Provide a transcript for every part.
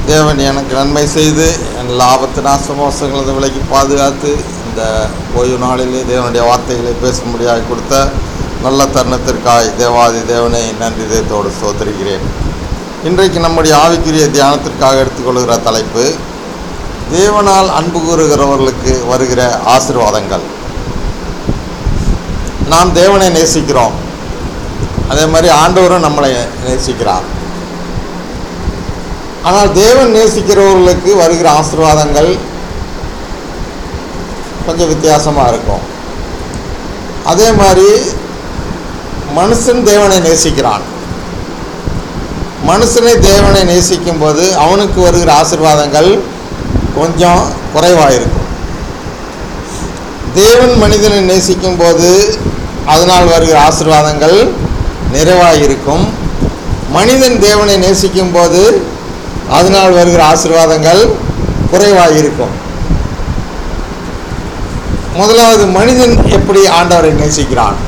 தேவன் எனக்கு நன்மை செய்து என் லாபத்து நாசமோசங்களது விலைக்கு பாதுகாத்து இந்த ஓய்வு நாளிலே தேவனுடைய வார்த்தைகளை பேசும்படியாக கொடுத்த நல்ல தருணத்திற்காய் தேவாதி தேவனை நன்றி தேவத்தோடு சோதரிக்கிறேன் இன்றைக்கு நம்முடைய ஆவிக்குரிய தியானத்திற்காக எடுத்துக்கொள்கிற தலைப்பு தேவனால் அன்பு கூறுகிறவர்களுக்கு வருகிற ஆசீர்வாதங்கள் நாம் தேவனை நேசிக்கிறோம் அதே மாதிரி ஆண்டவரும் நம்மளை நேசிக்கிறார் ஆனால் தேவன் நேசிக்கிறவர்களுக்கு வருகிற ஆசீர்வாதங்கள் கொஞ்சம் வித்தியாசமாக இருக்கும் அதே மாதிரி மனுஷன் தேவனை நேசிக்கிறான் மனுஷனை தேவனை நேசிக்கும் போது அவனுக்கு வருகிற ஆசீர்வாதங்கள் கொஞ்சம் குறைவாக இருக்கும் தேவன் மனிதனை நேசிக்கும் போது அதனால் வருகிற ஆசீர்வாதங்கள் நிறைவாக இருக்கும் மனிதன் தேவனை நேசிக்கும் போது அதனால் வருகிற ஆசீர்வாதங்கள் குறைவாக இருக்கும் முதலாவது மனிதன் எப்படி ஆண்டவரை நேசிக்கிறான்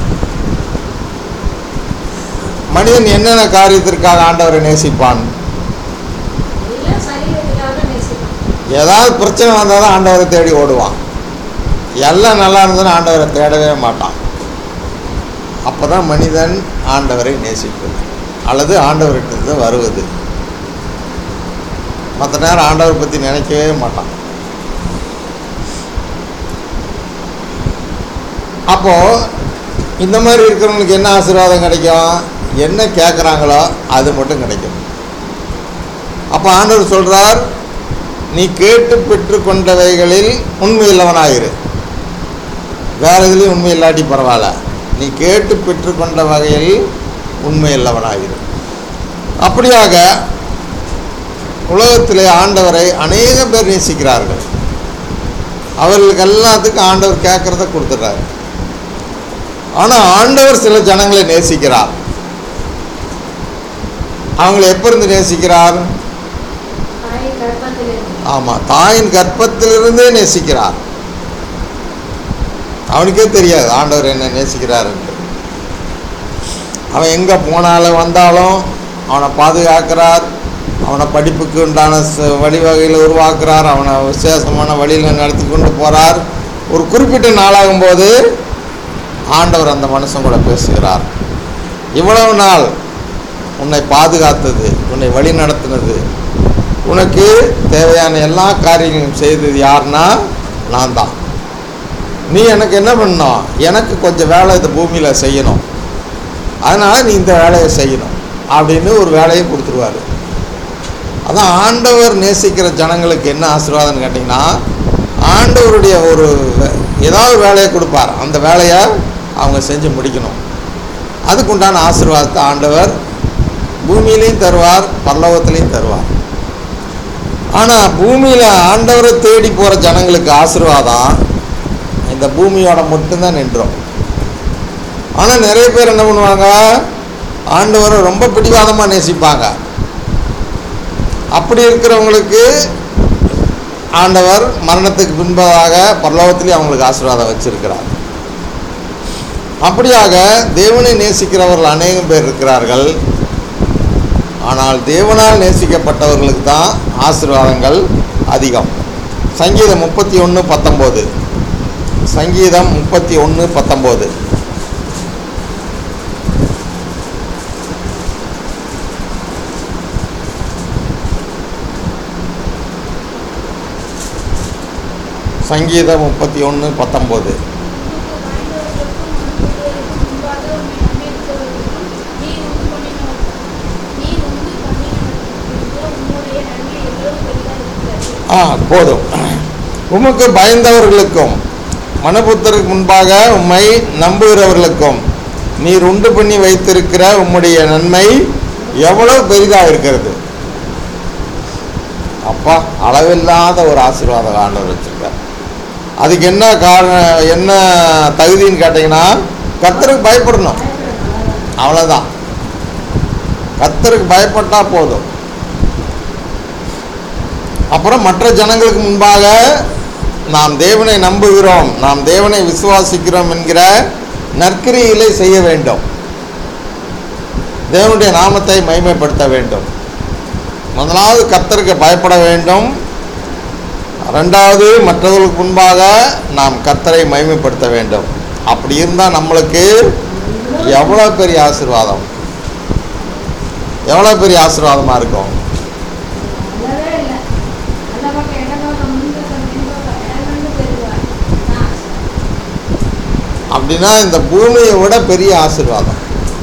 மனிதன் என்னென்ன காரியத்திற்காக ஆண்டவரை நேசிப்பான் எல்லாம் சரீரத்துக்காக நேசிப்பான் ஏதாவது பிரச்சனை வந்தால் தான் ஆண்டவரை தேடி ஓடுவான் எல்லாம் நல்லா இருந்ததுன்னு ஆண்டவரை தேடவே மாட்டான் அப்போ தான் மனிதன் ஆண்டவரை நேசிப்பது அல்லது ஆண்டவர்கிட்ட வருவது மற்ற நேரம் ஆண்டவரை பற்றி நினைக்கவே மாட்டான் அப்போது இந்த மாதிரி இருக்கிறவங்களுக்கு என்ன ஆசீர்வாதம் கிடைக்கும் என்ன கேட்குறாங்களோ அது மட்டும் கிடைக்கும் அப்போ ஆண்டவர் சொல்கிறார் நீ கேட்டு பெற்றுக்கொண்டவைகளில் உண்மையுள்ளவனாயிரு வேறு இதுலேயும் உண்மை இல்லாட்டி பரவாயில்ல நீ கேட்டு பெற்றுக்கொண்ட வகையில் உண்மையுள்ளவனாயிரு அப்படியாக உலகத்திலே ஆண்டவரை அநேக பேர் நேசிக்கிறார்கள் அவர்களுக்கு எல்லாத்துக்கும் ஆண்டவர் கேட்குறத கொடுத்துட்றாரு ஆனால் ஆண்டவர் சில ஜனங்களை நேசிக்கிறார் அவங்களை எப்போ இருந்து நேசிக்கிறார் தாய் கர்ப்பத்திலிருந்து ஆமாம் தாயின் கர்ப்பத்திலிருந்தே நேசிக்கிறார் அவனுக்கே தெரியாது ஆண்டவர் என்ன நேசிக்கிறாருன்ட்டு அவன் எங்கே போனாலும் வந்தாலும் அவனை பாதுகாக்கிறார் அவனை படிப்புக்கு உண்டான ச- வழிவகையில் உருவாக்குறார் அவனை விசேஷமான வழியில் நடத்தி கொண்டு போகிறார் ஒரு குறிப்பிட்ட நாளாகும்போது ஆண்டவர் அந்த மனுஷன் கூட பேசுகிறார் இவ்வளவு நாள் உன்னை பாதுகாத்தது உன்னை வழி நடத்தினது உனக்கு தேவையான எல்லா காரியங்களும் செய்தது யாருன்னா நான் தான் நீ எனக்கு என்ன பண்ணணும் எனக்கு கொஞ்சம் வேலை இந்த பூமியில் செய்யணும் அதனால் நீ இந்த வேலையை செய்யணும் அப்படின்னு ஒரு வேலையை கொடுத்துருவாரு அதான் ஆண்டவர் நேசிக்கிற ஜனங்களுக்கு என்ன ஆசீர்வாதம்னு கேட்டிங்கன்னா ஆண்டவருடைய ஒரு வே- ஏதாவது ஒரு வேலையை கொடுப்பார் அந்த வேலையை அவங்க செஞ்சு முடிக்கணும் அதுக்குண்டான ஆசீர்வாதத்தை ஆண்டவர் பூமியிலையும் தருவார் பரலோகத்திலையும் தருவார் ஆனால் பூமியில் ஆண்டவரை தேடி போகிற ஜனங்களுக்கு ஆசீர்வாதம் இந்த பூமியோட மட்டும்தான் நின்றோம் ஆனால் நிறைய பேர் என்ன பண்ணுவாங்க ஆண்டவரை ரொம்ப பிடிவாதமாக நேசிப்பாங்க அப்படி இருக்கிறவங்களுக்கு ஆண்டவர் மரணத்துக்கு பின்பதாக பரலோகத்திலே அவங்களுக்கு ஆசீர்வாதம் வச்சிருக்கிறார் அப்படியாக தேவனை நேசிக்கிறவர்கள் அநேகம் பேர் இருக்கிறார்கள் ஆனால் தேவனால் நேசிக்கப்பட்டவர்களுக்கு தான் ஆசீர்வாதங்கள் அதிகம் சங்கீதம் முப்பத்தி ஒன்று பத்தொம்போது சங்கீதம் முப்பத்தி ஒன்று பத்தொம்போது சங்கீதம் முப்பத்தி ஒன்று பத்தொம்போது ஆ போதும் உமக்கு பயந்தவர்களுக்கும் மனபுத்தருக்கு முன்பாக உம்மை நம்புகிறவர்களுக்கும் நீர் உண்டு பண்ணி வைத்திருக்கிற உம்முடைய நன்மை எவ்வளவு பெரிதாக இருக்கிறது அப்பா அளவில்லாத ஒரு ஆசீர்வாதம் ஆண்டவர் வச்சிருக்கார் அதுக்கு என்ன காரணம் என்ன தகுதின்னு கேட்டிங்கன்னா கர்த்தருக்கு பயப்படணும் அவ்வளோதான் கர்த்தருக்கு பயப்பட்டா போதும் அப்புறம் மற்ற ஜனங்களுக்கு முன்பாக நாம் தேவனை நம்புகிறோம் நாம் தேவனை விசுவாசிக்கிறோம் என்கிற நற்கிரியிலே செய்ய வேண்டும் தேவனுடைய நாமத்தை மைமைப்படுத்த வேண்டும் முதலாவது கர்த்தருக்கு பயப்பட வேண்டும் ரெண்டாவது மற்றவர்களுக்கு முன்பாக நாம் கர்த்தரை மகிமைப்படுத்த வேண்டும் அப்படி இருந்தால் நம்மளுக்கு எவ்வளோ பெரிய ஆசீர்வாதம் எவ்வளோ பெரிய ஆசீர்வாதமாக இருக்கும் அல்லவே இல்லை நல்ல பக்கம் இடநோக்கம் முன்பக்கம் பின்பக்கம் இடங்கண்டு பெறுவார் நான் அப்படின்னா இந்த பூமியை விட பெரிய ஆசீர்வாதம்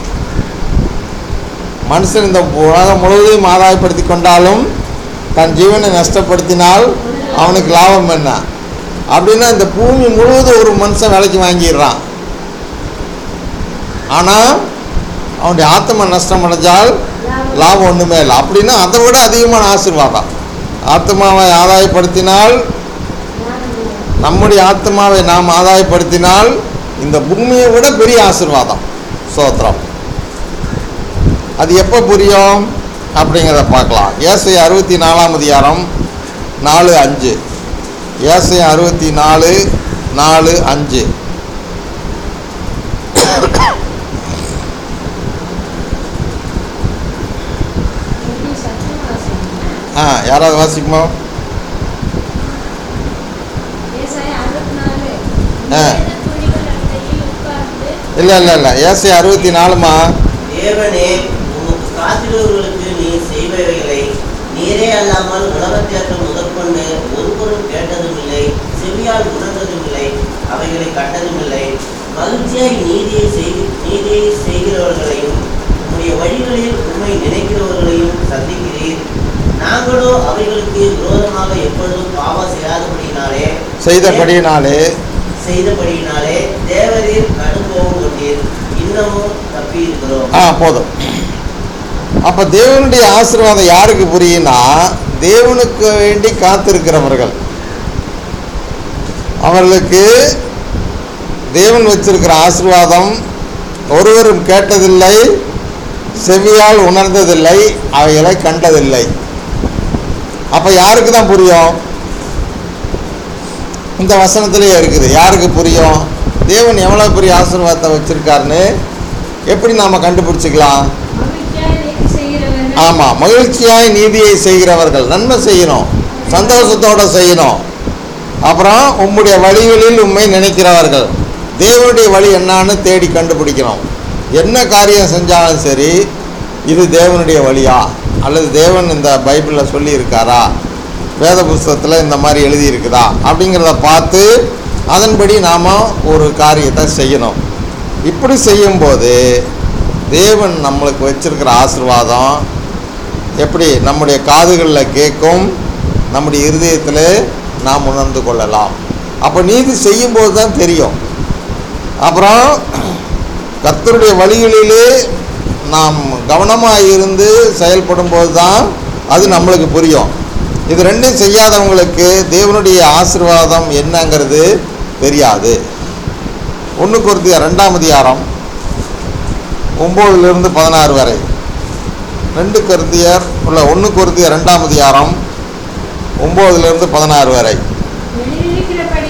மனுஷன் இந்த உலகம் முழுவதையும் ஆதாயப்படுத்தி கொண்டாலும் தன் ஜீவனை நஷ்டப்படுத்தினால் அவனுக்கு லாபம் என்ன அப்படின்னா இந்த பூமி முழுவதும் ஒரு மனுஷன் விலைக்கு வாங்கிடுறான் ஆனால் அவனுடைய ஆத்ம நஷ்டம் அடைஞ்சால் லாபம் ஒன்றுமே இல்லை அப்படின்னா அதை விட அதிகமான ஆசீர்வாதம் ஆத்மாவை ஆதாயப்படுத்தினால் நம்முடைய ஆத்மாவை நாம் ஆதாயப்படுத்தினால் இந்த பூமியை விட பெரிய ஆசீர்வாதம் ஸ்தோத்திரம் அது எப்போ புரியும் அப்படிங்கிறத பார்க்கலாம் ஏசை அறுபத்தி நாலாம் அதிகாரம் நாலு அஞ்சு ஏசை அறுபத்தி நாலு நாலு அஞ்சு எப்படி சத்தியவாசம் ஆ யாராவது வாசிக்குமா ஏசாயா அறுபத்தி நாலு ஆ. துணிகள் அண்டையில் உட்கார்ந்து இல்லை இல்லை இல்லை ஏசை அறுபத்தி நாலுமா தேவனே உமக்கு காத்திடுவர்களுக்கு நீ செய்பவைகளை நீரே அல்லாமல் உலகத்தேற்ற முதற்கொண்டு ஒருவரும் கேட்டதும் இல்லை செவியால் உணர்ந்ததும் இல்லை அவைகளை கண்டதும் இல்லை மகிழ்ச்சியாய் நீதியை செய் நீதியை செய்கிறவர்களையும் உம்முடைய வழிகளில் உண்மை நினைக்கிறவர்களையும் சந்திக்கிறீர் நாங்களோ அவைகளுக்கு விரோதமாக எப்பொழுதும் பாவம் செய்யாதபடியினாலே செய்தபடியினாலே செய்தபடியினாலே தேவரீர் கடுங்கோபம் கொண்டீர் இன்னமும் தப்பி இருக்கிறோம் ஆ போதும் அப்போ தேவனுடைய ஆசீர்வாதம் யாருக்கு புரியும்னா தேவனுக்கு வேண்டி காத்திருக்கிறவர்கள் அவர்களுக்கு தேவன் வச்சிருக்கிற ஆசீர்வாதம் ஒருவரும் கேட்டதில்லை செவியால் உணர்ந்ததில்லை அவைகளை கண்டதில்லை அப்போ யாருக்கு தான் புரியும் இந்த வசனத்திலேயே இருக்குது யாருக்கு புரியும் தேவன் எவ்வளோ பெரிய ஆசீர்வாதத்தை வச்சிருக்காருன்னு எப்படி நாம் கண்டுபிடிச்சிக்கலாம் மகிழ்ச்சியாய் நீதி செய்கிறவர்கள் ஆமாம் மகிழ்ச்சியாய் நீதியை செய்கிறவர்கள் நன்மை செய்யணும் சந்தோஷத்தோடு செய்யணும் அப்புறம் உம்முடைய வழிகளில் உண்மை நினைக்கிறவர்கள் தேவனுடைய வழி என்னான்னு தேடி கண்டுபிடிக்கணும் என்ன காரியம் செஞ்சாலும் சரி இது தேவனுடைய வழியா அல்லது தேவன் இந்த பைபிளில் சொல்லியிருக்காரா வேத புஸ்தகத்தில் இந்த மாதிரி எழுதியிருக்குதா அப்படிங்கிறத பார்த்து அதன்படி நாம் ஒரு காரியத்தை செய்யணும் இப்படி செய்யும்போது தேவன் நம்மளுக்கு வச்சிருக்கிற ஆசீர்வாதம் எப்படி நம்முடைய காதுகளில் கேட்கும் நம்முடைய இருதயத்தில் நாம் உணர்ந்து கொள்ளலாம் அப்போ நீதி செய்யும்போது தான் தெரியும் அப்புறம் கர்த்தருடைய வழிகளிலே நாம் கவனமாக இருந்து செயல்படும் போது தான் அது நம்மளுக்கு புரியும் இது ரெண்டும் செய்யாதவங்களுக்கு தேவனுடைய ஆசீர்வாதம் என்னங்கிறது தெரியாது ஒன்று குருத்திய ரெண்டாம் அதிகாரம் ஒம்போதுலேருந்து பதினாறு வரை ரெண்டு கருத்தியர் உள்ள ஒன்று குருத்திய ரெண்டாம் அதிகாரம் ஒம்போதுலேருந்து பதினாறு வரை எழுதியிருக்கிறபடி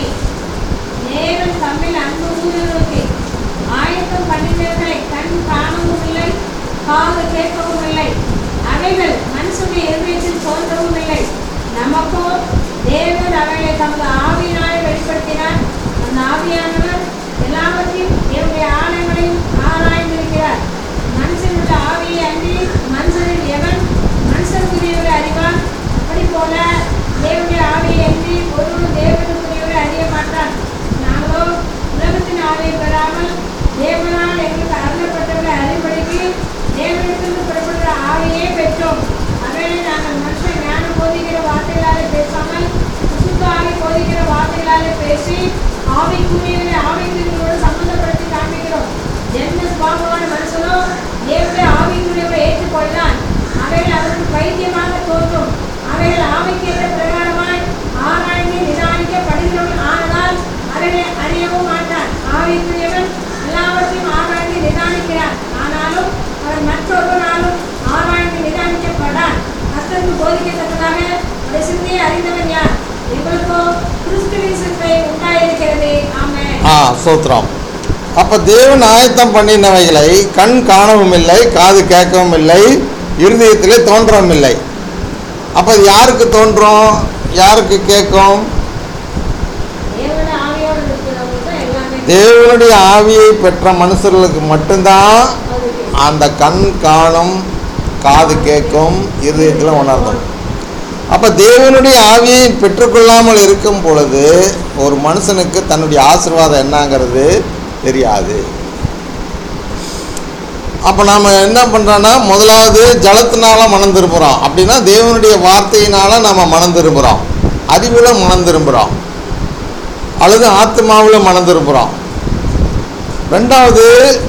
தேவன் தம்மில் அன்பு கூறுவதற்கு ஆயத்தம் பண்ணினவர்களை கண் காணவும் இல்லை காது கேட்கவும் இல்லை அவைகள் மனுஷனுடைய இருதயத்தில் தோன்றவும் இல்லை நமக்கோ தேவன் அவைகளை தமது ஆவியினாலே வெளிப்படுத்தினார் அந்த ஆவியானவர் எல்லாவற்றையும் தேவனுடைய ஆலயங்களையும் ஆராய்ந்திருக்கிறார் மனுஷனுடைய ஆவியை அன்றி மனுஷனில் எவன் மனுஷனுக்குரியவரை அறிவான் அப்படி போல தேவனுடைய ஆவியை அன்றி ஒருவரும் தேவனுக்குரியவரை அறிய மாட்டான் நாங்களோ உலகத்தின் ஆவியை பெறாமல் தேவனால் எங்களுக்கு அருளப்பட்டவரை அறிவுரைக்கு தேவனிடத்திலிருந்து புறப்படுகிற ஆவியே பெற்றோம் அவைகளை நாங்கள் மனுஷன் ஞானம் போதிக்கிற வார்த்தைகளாலே பேசாமல் சுத்த ஆவி போதிக்கிற வார்த்தைகளாலே பேசி ஆவிக்குரியவரை ஆவிக்குரியவரோடு சம்பந்தப்படுத்தி காண்பிக்கிறோம் ஜென்ம சுபாவமான மனுஷனோ தேவனுடைய ஆவிக்குரியவரை ஏற்றுக்கொள்ளான் அவைகள் அவருக்கு பைத்தியமாக தோன்றும் அவைகள் ஆவிக்கேற்ற பிரகாரமாய் ஆராய்ந்து நிதானிக்கப்படுகிறவன் ஆனதால் அவைகளை அறியவும் மாட்டான் ஆவிக்குரியவன் எல்லாவற்றையும் ஆராய்ந்து நிதானிக்கிறான் ஆனாலும் அவன் மற்றொருவனாலும் ஆராய்ந்து நிதானிக்கப்படான் கர்த்தருக்கு போதிக்கத்தக்கதாக ஒரு சிந்தையை அறிந்தவன் யார் எங்களுக்கோ கிறிஸ்துவின் சிந்தை உண்டாயிருக்கிறது ஆமென் ஆ சோத்திரம் அப்போ தேவன் ஆயத்தம் பண்ணினவைகளை கண் காணவும் இல்லை காது கேட்கவும் இல்லை இருதயத்திலே தோன்றவும் இல்லை அப்போ அது யாருக்கு தோன்றும் யாருக்கு கேட்கும் தேவன ஆவியோடு இருக்கிறவங்க தான் எல்லாமே தேவனுடைய ஆவியை பெற்ற மனுஷர்களுக்கு மட்டும்தான் அது அந்த கண் காணும் காது கேட்கும் இருதயத்தில் உணர்ந்தும் அப்போ தேவனுடைய ஆவியை பெற்றுக்கொள்ளாமல் இருக்கும் பொழுது ஒரு மனுஷனுக்கு தன்னுடைய ஆசீர்வாதம் என்னங்கிறது தெரியாது அப்போ நாம் என்ன பண்ணுறோன்னா முதலாவது ஜலத்தினால மனம் திரும்புகிறோம் அப்படின்னா தேவனுடைய வார்த்தையினால நம்ம மனம் திரும்புகிறோம் அறிவில் மனம் திரும்புகிறோம் அல்லது ஆத்மாவில் மனம் திரும்புகிறோம் ரெண்டாவது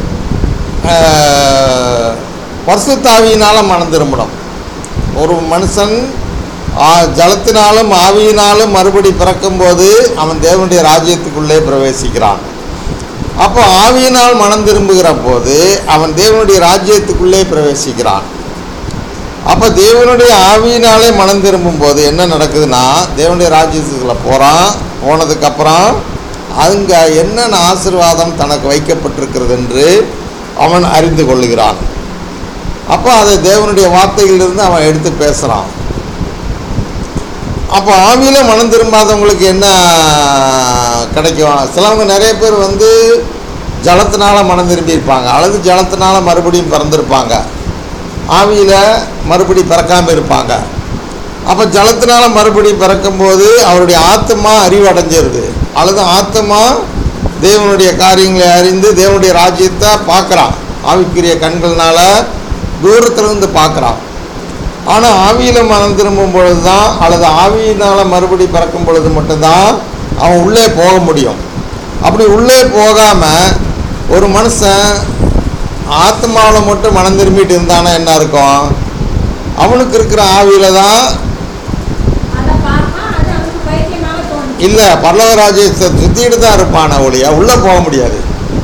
ஆஹ், பரிசுத்தாவியினால் மனம் திரும்பணும் ஒரு மனுஷன் ஆ, ஜலத்தினாலும் ஆவியினாலும் மறுபடி பிறக்கும்போது அவன் தேவனுடைய ராஜ்யத்துக்குள்ளே பிரவேசிக்கிறான் அப்போ ஆவியினால் மனம் திரும்புகிற போது அவன் தேவனுடைய ராஜ்யத்துக்குள்ளே பிரவேசிக்கிறான் அப்போ தேவனுடைய ஆவியினாலே மனம் திரும்பும் போது என்ன நடக்குதுன்னா தேவனுடைய ராஜ்யத்துக்குள்ள போகிறான் போனதுக்கப்புறம் அங்கே என்னென்ன ஆசீர்வாதம் தனக்கு வைக்கப்பட்டிருக்கிறது என்று அவன் அறிந்து கொள்ளுகிறான் அப்போ அதை தேவனுடைய வார்த்தைகளிலிருந்து அவன் எடுத்து பேசுகிறான் அப்போ ஆவியில் மனம் திரும்பாதவங்களுக்கு என்ன கிடைக்கும் சிலவங்க நிறைய பேர் வந்து ஜலத்தினால மனம் திரும்பியிருப்பாங்க அல்லது ஜலத்தினால மறுபடியும் பிறந்திருப்பாங்க ஆவியில் மறுபடி பிறக்காமல் இருப்பாங்க அப்போ ஜலத்தினால மறுபடி பிறக்கும்போது அவருடைய ஆத்மா அறிவடைஞ்சிருது அல்லது ஆத்மா தேவனுடைய காரியங்களை அறிந்து தேவனுடைய ராஜ்யத்தை பார்க்குறான் ஆவிக்குரிய கண்கள்னால தூரத்திலிருந்து பார்க்குறான் ஆனால் ஆவியில் மனம் திரும்பும் பொழுது தான் அல்லது ஆவியினால் மறுபடி பிறக்கும் பொழுது மட்டும்தான் அவன் உள்ளே போக முடியும் அப்படி உள்ளே போகாமல் ஒரு மனுஷன் ஆத்மாவில் மட்டும் மனம் திரும்பிட்டு இருந்தானா என்ன இருக்கும் அவனுக்கு இருக்கிற ஆவியில் தான் அதை பார்ப்பான் அது அவனுக்கு பைத்தியமாக தோணும் இல்லை பல்லவராஜ்யத்தை சுற்றிட்டு தான் இருப்பான ஒழிய உள்ளே போக முடியாது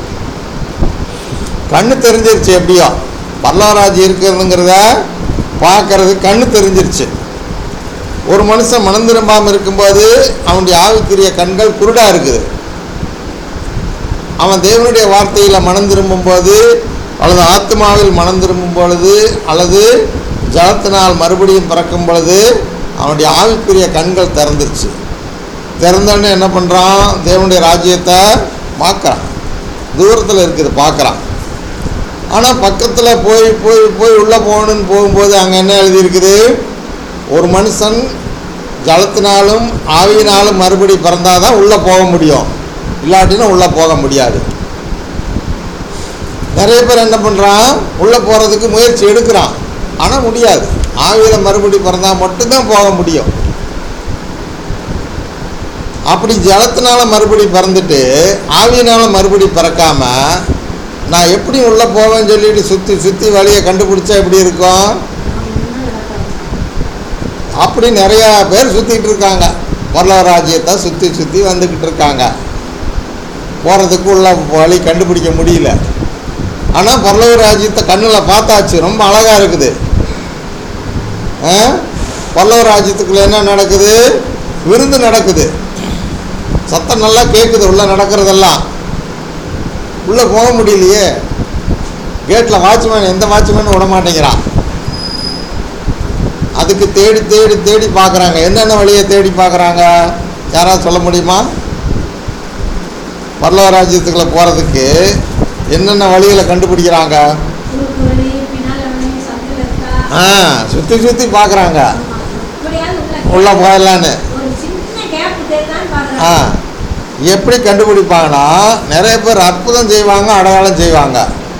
கண்ணு தெரிஞ்சிருச்சு எப்படியோ பல்லவராஜ்யம் இருக்கிறதுங்கிறத பார்க்கறது கண்ணு தெரிஞ்சிருச்சு ஒரு மனுஷன் மனம் திரும்பாமல் இருக்கும்போது அவனுடைய ஆவிக்குரிய கண்கள் குருடாக இருக்குது அவன் தேவனுடைய வார்த்தையில் மனம் திரும்பும் போது அல்லது ஆத்மாவில் மனம் திரும்பும் பொழுது அல்லது ஜலத்தினால் மறுபடியும் பிறக்கும் பொழுது அவனுடைய ஆவிக்குரிய கண்கள் திறந்துருச்சு திறந்தோடனே என்ன பண்ணுறான் தேவனுடைய ராஜ்யத்தை பார்க்குறான் தூரத்தில் இருக்குது பார்க்குறான் ஆனால் பக்கத்தில் போய் போய் போய் உள்ளே போகணுன்னு போகும்போது அங்கே என்ன எழுதியிருக்குது ஒரு மனுஷன் ஜலத்தினாலும் ஆவியினாலும் மறுபடி பிறந்தால் தான் உள்ளே போக முடியும் இல்லாட்டினா உள்ளே போக முடியாது நிறைய பேர் என்ன பண்ணுறான் உள்ளே போகிறதுக்கு முயற்சி எடுக்கிறான் ஆனால் முடியாது ஆவியில் மறுபடி பிறந்தால் மட்டும்தான் போக முடியும் அப்படி ஜலத்தினால மறுபடி பிறந்துட்டு ஆவியினால மறுபடி பிறக்காம நான் எப்படி உள்ளே போவேன்னு சொல்லிட்டு சுற்றி சுற்றி வழியை கண்டுபிடிச்சா எப்படி இருக்கும் அப்படி நிறையா பேர் சுற்றிட்டு இருக்காங்க பல்லவ ராஜ்யத்தை சுற்றி சுற்றி வந்துக்கிட்டு இருக்காங்க போகிறதுக்கு உள்ள வழி கண்டுபிடிக்க முடியல ஆனால் பல்லவ ராஜ்யத்தை கண்ணில் பார்த்தாச்சு ரொம்ப அழகாக இருக்குது ஆ? பல்லவ ராஜ்யத்துக்குள்ள என்ன நடக்குது விருந்து நடக்குது சத்தம் நல்லா கேட்குது உள்ளே நடக்கிறதெல்லாம் உள்ளே போக முடியலையே கேட்டில் வாட்ச்மேன் எந்த வாட்ச்மேனும் விட மாட்டேங்கிறான் அதுக்கு தேடி தேடி தேடி பார்க்குறாங்க என்னென்ன வழியை தேடி பார்க்குறாங்க யாராவது சொல்ல முடியுமா பல்லவ ராஜ்யத்துக்குள்ளே போகிறதுக்கு என்னென்ன வழிகளை கண்டுபிடிக்கிறாங்க குறுக்கு வழி பின்னால் வழி சந்தில் இருக்கா ஆ சுற்றி சுற்றி பார்க்குறாங்க ஆமா. எப்படியாவது உள்ள உள்ளே போயிடலான்னு ஒரு சின்ன கேப் தெரியுதான்னு ஆ பார்க்குறாங்க எப்படி கண்டுபிடிப்பாங்கன்னா நிறைய பேர் அற்புதம் செய்வாங்க அடையாளம் செய்வாங்க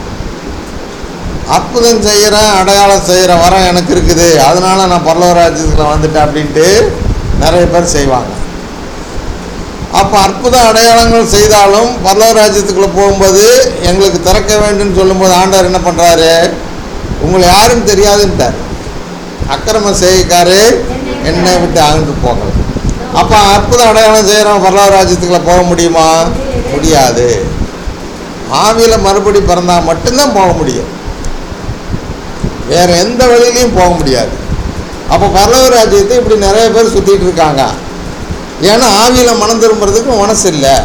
அற்புதம் செய்கிறேன் அடையாளம் செய்கிற வரம் எனக்கு இருக்குது அதனால நான் பல்லவராஜ்யத்தில் வந்துட்டேன் அப்படின்ட்டு நிறைய பேர் செய்வாங்க அப்போ அற்புத அடையாளங்கள் செய்தாலும் பல்லவராஜ்யத்துக்குள்ளே போகும்போது எங்களுக்கு திறக்க வேண்டும்னு சொல்லும்போது ஆண்டவர் என்ன பண்ணுறாரு உங்களை யாரும் தெரியாதுன்ட்டார் அக்கிரமம் செய்யக்காரு என்னை விட்டு அகன்று போகல அப்போ அற்புத அடையாளம் செய்கிறோம் பல்லவராஜ்யத்துக்குள்ளே போக முடியுமா முடியாது ஆவியில் மறுபடி பிறந்தால் மட்டும்தான் போக முடியும் வேறு எந்த வழியிலையும் போக முடியாது அப்போ பரலவ ராஜ்யத்தை இப்படி நிறைய பேர் சுற்றிட்டு இருக்காங்க ஏன்னா ஆவியில் மனம் திரும்புறதுக்கு மனசு இல்லை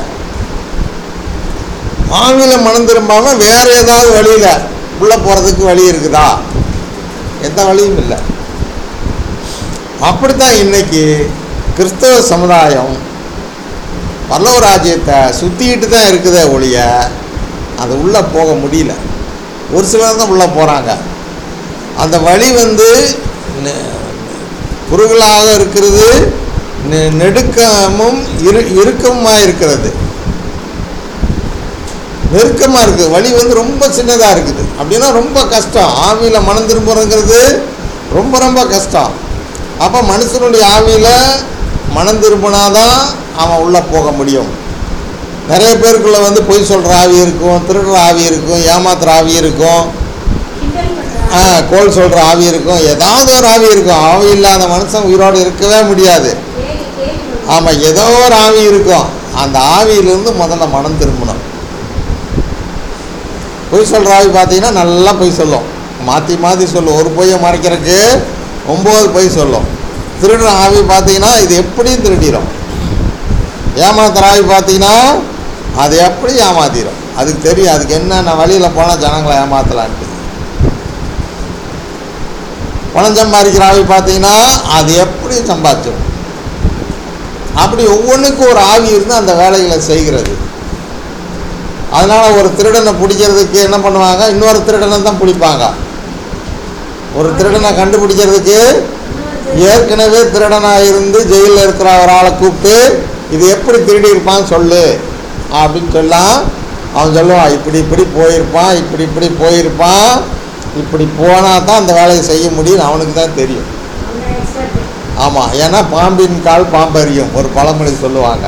ஆவியில் மனம் திரும்பாமல் வேறு ஏதாவது வழியில் உள்ளே போகிறதுக்கு வழி இருக்குதா எந்த வழியும் இல்லை அப்படித்தான் இன்னைக்கு கிறிஸ்தவ சமுதாயம் பல்லவ ராஜ்யத்தை சுற்றிக்கிட்டு தான் இருக்குதே ஒழிய அது உள்ளே போக முடியல ஒரு சிலர் தான் உள்ளே போகிறாங்க அந்த வழி வந்து நெ- குறுகலாக இருக்கிறது நெ- நெடுக்கமும் இரு இறுக்கமாக இருக்கிறது நெருக்கமாக இருக்குது வழி வந்து ரொம்ப சின்னதாக இருக்குது அப்படின்னா ரொம்ப கஷ்டம் ஆவியில் மனம் திரும்புறங்கிறது ரொம்ப ரொம்ப கஷ்டம் அப்போ மனுஷனுடைய ஆவியில் மனம் திரும்பினாதான் அவன் உள்ளே போக முடியும் நிறைய பேருக்குள்ள வந்து பொய் சொல்கிற ஆவி இருக்கும் திருடுற ஆவி இருக்கும் ஏமாத்துற ஆவி இருக்கும் கிண்டல் ஆ, பண்றாங்க கோல் சொல்கிற ஆவி இருக்கும் ஏதாவது ஒரு ஆவி இருக்கும் ஆவி இல்லாத மனுஷன் உயிரோடு இருக்கவே முடியாது கேலி கேலி பண்றாங்க. ஆமாம் ஏதோ ஒரு ஆவி இருக்கும் அந்த ஆவியிலிருந்து முதல்ல மனம் திரும்பணும் பொய் சொல்கிற ஆவி பார்த்தீங்கன்னா நல்லா பொய் சொல்லும் மாற்றி மாற்றி சொல்லும் ஒரு பொய்யை மறைக்கிறதுக்கு ஒம்பது பொய் சொல்லும் திருடுற ஆவி பார்த்தீங்கன்னா இது எப்படியும் திருடிடும் ஏமாத்துற ஆவி பார்த்தீங்கன்னா அது எப்படி ஏமாத்திடும் அதுக்கு தெரியும் அதுக்கு என்னென்ன வழியில் போனால் ஜனங்களை ஏமாத்தலான்ட்டு பணம் சம்பாதிக்கிற ஆவி பார்த்தீங்கன்னா அது எப்படி சம்பாதிச்சிடும் அப்படி ஒவ்வொன்றுக்கும் ஒரு ஆவி இருந்து அந்த வேலைகளை செய்கிறது அதனால் ஒரு திருடனை பிடிக்கிறதுக்கு என்ன பண்ணுவாங்க இன்னொரு திருடனை தான் பிடிப்பாங்க ஒரு திருடனை கண்டுபிடிக்கிறதுக்கு ஏற்கனவே திருடனாக இருந்து ஜெயிலில் இருக்கிற ஒரு ஆளை கூப்பிட்டு இது எப்படி திருடி இருப்பான்னு சொல்லு அப்படின்னு சொல்லலாம் அவன் சொல்லுவான் இப்படி இப்படி போயிருப்பான் இப்படி இப்படி போயிருப்பான் இப்படி போனால் தான் அந்த வேலையை செய்ய முடியும் அவனுக்கு தான் தெரியும் அவங்க expert. ஆமாம் ஏன்னா பாம்பின் கால் பாம்பறியும் ஒரு பழமொழி சொல்லுவாங்க